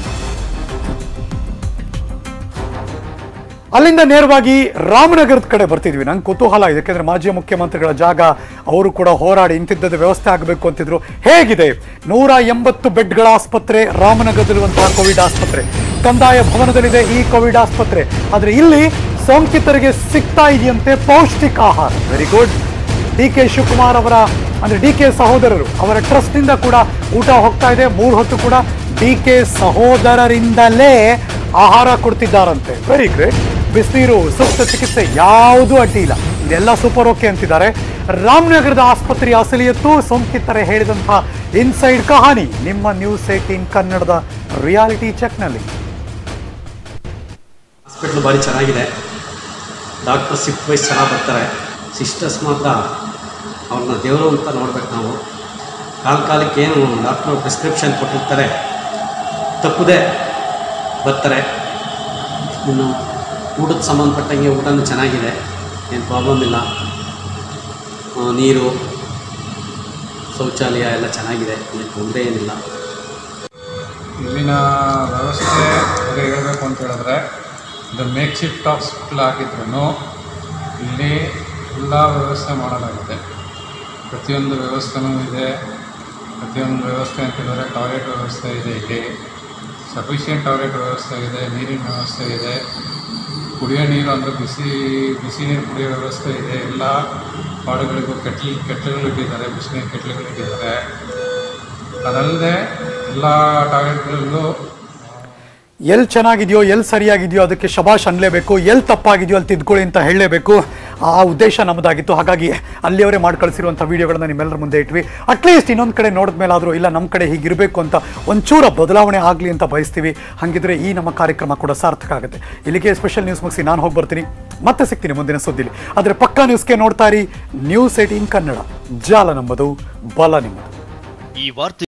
ಅಲ್ಲಿಂದ ನೇರವಾಗಿ ರಾಮನಗರದ ಕಡೆ ಬರ್ತಿದ್ವಿ ನಂಗೆ ಕುತೂಹಲ ಇದೆ ಯಾಕೆಂದ್ರೆ ಮಾಜಿ ಮುಖ್ಯಮಂತ್ರಿಗಳ ಜಾಗ ಅವರು ಕೂಡ ಹೋರಾಡಿ ಇಂತಿದ್ದದ ವ್ಯವಸ್ಥೆ ಆಗಬೇಕು ಅಂತಿದ್ರು ಹೇಗಿದೆ ನೂರ ಎಂಬತ್ತು ಬೆಡ್ಗಳ ಆಸ್ಪತ್ರೆ ರಾಮನಗರದಲ್ಲಿರುವಂತಹ ಕೋವಿಡ್ ಆಸ್ಪತ್ರೆ ಕಂದಾಯ ಭವನದಲ್ಲಿದೆ ಈ ಕೋವಿಡ್ ಆಸ್ಪತ್ರೆ ಆದರೆ ಇಲ್ಲಿ ಸೋಂಕಿತರಿಗೆ ಸಿಗ್ತಾ ಇದೆಯಂತೆ ಪೌಷ್ಟಿಕ ಆಹಾರ very good D K Shivakumar ಅವರ ಅಂದ್ರೆ ಡಿ ಕೆ ಸಹೋದರರು ಅವರ ಟ್ರಸ್ಟ್ ನಿಂದ ಕೂಡ ಊಟ ಹೋಗ್ತಾ ಇದೆ ಮೂರು ಹೊತ್ತು ಕೂಡ ಡಿ ಕೆ ಸಹೋದರರಿಂದಲೇ ಆಹಾರ ಕೊಡ್ತಿದ್ದಾರಂತೆ ವೆರಿ ಗ್ರೇಟ್ ಬಿಸಿನೀರು ಸೂಕ್ತ ಚಿಕಿತ್ಸೆ ಯಾವುದೂ ಅಡ್ಡಿ ಇಲ್ಲ ಇದೆಲ್ಲ ಸೂಪರ್ ಓಕೆ ಅಂತಿದ್ದಾರೆ ರಾಮನಗರದ ಆಸ್ಪತ್ರೆಯ ಅಸಲಿಯತ್ತು ಸೋಂಕಿತರೆ ಹೇಳಿದಂತಹ ಇನ್ಸೈಡ್ ಕಹಾನಿ ನಿಮ್ಮ ನ್ಯೂಸ್ ಏಟೀನ್ ಕನ್ನಡದ ರಿಯಾಲಿಟಿ ಚೆಕ್ನಲ್ಲಿ ಹಾಸ್ಪಿಟ್ಲ್ ಭಾರಿ ಚೆನ್ನಾಗಿದೆ ಡಾಕ್ಟರ್ ಶಿಫ್ಟ್ ವೈಸ್ ಚೆನ್ನಾಗಿ ಬರ್ತಾರೆ ಸಿಸ್ಟರ್ಸ್ ಮಾತ್ರ ಅವ್ರನ್ನ ದೇವರು ಅಂತ ನೋಡ್ಬೇಕು ನಾವು ಕಾಲ ಕಾಲಕ್ಕೆ ಏನು ಡಾಕ್ಟ್ರು ಪ್ರಿಸ್ಕ್ರಿಪ್ಷನ್ ಕೊಟ್ಟಿರ್ತಾರೆ ತಪ್ಪದೆ ಬರ್ತಾರೆ ಇನ್ನು ಊಟದ ಸಂಬಂಧಪಟ್ಟಂಗೆ ಊಟನೂ ಚೆನ್ನಾಗಿದೆ ಏನು ಪ್ರಾಬ್ಲಮ್ ಇಲ್ಲ ಆ, ನೀರು ಶೌಚಾಲಯ ಎಲ್ಲ ಚೆನ್ನಾಗಿದೆ ಏನು ತೊಂದರೆ ಏನಿಲ್ಲ ಇಲ್ಲಿನ ವ್ಯವಸ್ಥೆ ಬಗ್ಗೆ ಹೇಳಬೇಕು ಅಂತ ಹೇಳಿದ್ರೆ ಇದು ಮೇಕ್ ಶಿಫ್ಟ್ ಹಾಸ್ಪಿಟ್ಲ್ ಆಗಿದ್ರೂ ಇಲ್ಲಿ ಎಲ್ಲ ವ್ಯವಸ್ಥೆ ಮಾಡಲಾಗಿದೆ ಪ್ರತಿಯೊಂದು ವ್ಯವಸ್ಥೆನೂ ಇದೆ ಪ್ರತಿಯೊಂದು ವ್ಯವಸ್ಥೆ ಅಂತ ಹೇಳಿದ್ರೆ ಟಾಯ್ಲೆಟ್ ವ್ಯವಸ್ಥೆ ಇದೆ ಇಲ್ಲಿ ಸಫಿಷಿಯೆಂಟ್ ಟಾಯ್ಲೆಟ್ ವ್ಯವಸ್ಥೆ ಇದೆ ನೀರಿನ ವ್ಯವಸ್ಥೆ ಇದೆ ಕುಡಿಯೋ ನೀರು ಅಂದರೆ ಬಿಸಿ ಬಿಸಿ ನೀರು ಕುಡಿಯೋ ವ್ಯವಸ್ಥೆ ಇದೆ ಎಲ್ಲ ಪಾಡುಗಳಿಗೂ ಕೆಟ್ಲು ಕೆಟ್ಲುಗಳು ಇಟ್ಟಿದ್ದಾರೆ ಬಿಸಿನೀರು ಕೆಟ್ಲುಗಳು ಇಟ್ಟಿದ್ದಾರೆ ಅದಲ್ಲದೆ ಎಲ್ಲ ಟಾಯ್ಲೆಟ್ಗಳಲ್ಲೂ ಎಲ್ಲಿ ಚೆನ್ನಾಗಿದೆಯೋ ಎಲ್ಲಿ ಸರಿಯಾಗಿದೆಯೋ ಅದಕ್ಕೆ ಶಬಾಷ್ ಅನ್ಲೇಬೇಕು ಎಲ್ಲಿ ತಪ್ಪಾಗಿದೆಯೋ ಅಲ್ಲಿ ತಿದ್ಕೊಳ್ಳಿ ಅಂತ ಹೇಳಲೇಬೇಕು ಆ ಉದ್ದೇಶ ನಮ್ಮದಾಗಿತ್ತು ಹಾಗಾಗಿ ಅಲ್ಲಿಯವರೇ ಮಾಡಿ ಕಳಿಸಿರುವಂಥ ವಿಡಿಯೋಗಳನ್ನ ನಿಮ್ಮೆಲ್ಲರ ಮುಂದೆ ಇಟ್ವಿ ಅಟ್ಲೀಸ್ಟ್ ಇನ್ನೊಂದು ಕಡೆ ನೋಡಿದ ಮೇಲಾದರೂ ಇಲ್ಲ ನಮ್ಮ ಕಡೆ ಹೀಗಿರಬೇಕು ಅಂತ ಒಂಚೂರ ಬದಲಾವಣೆ ಆಗಲಿ ಅಂತ ಬಯಸ್ತೀವಿ ಹಾಗಿದ್ರೆ ಈ ನಮ್ಮ ಕಾರ್ಯಕ್ರಮ ಕೂಡ ಸಾರ್ಥಕ ಆಗುತ್ತೆ ಇಲ್ಲಿಗೆ ಸ್ಪೆಷಲ್ ನ್ಯೂಸ್ ಮುಗಿಸಿ ನಾನು ಹೋಗಿ ಬರ್ತೀನಿ ಮತ್ತೆ ಸಿಗ್ತೀನಿ ಮುಂದಿನ ಸುದ್ದಿಲಿ ಆದರೆ ಪಕ್ಕಾ ನ್ಯೂಸ್ಗೆ ನೋಡ್ತಾ ಇರಿ ನ್ಯೂಸ್ ಏಟೀನ್ ಕನ್ನಡ ಜಾಲ ನಮ್ಮದು ಬಲ ನಿಮ್ಮದು ಈ ವಾರ್ತೆ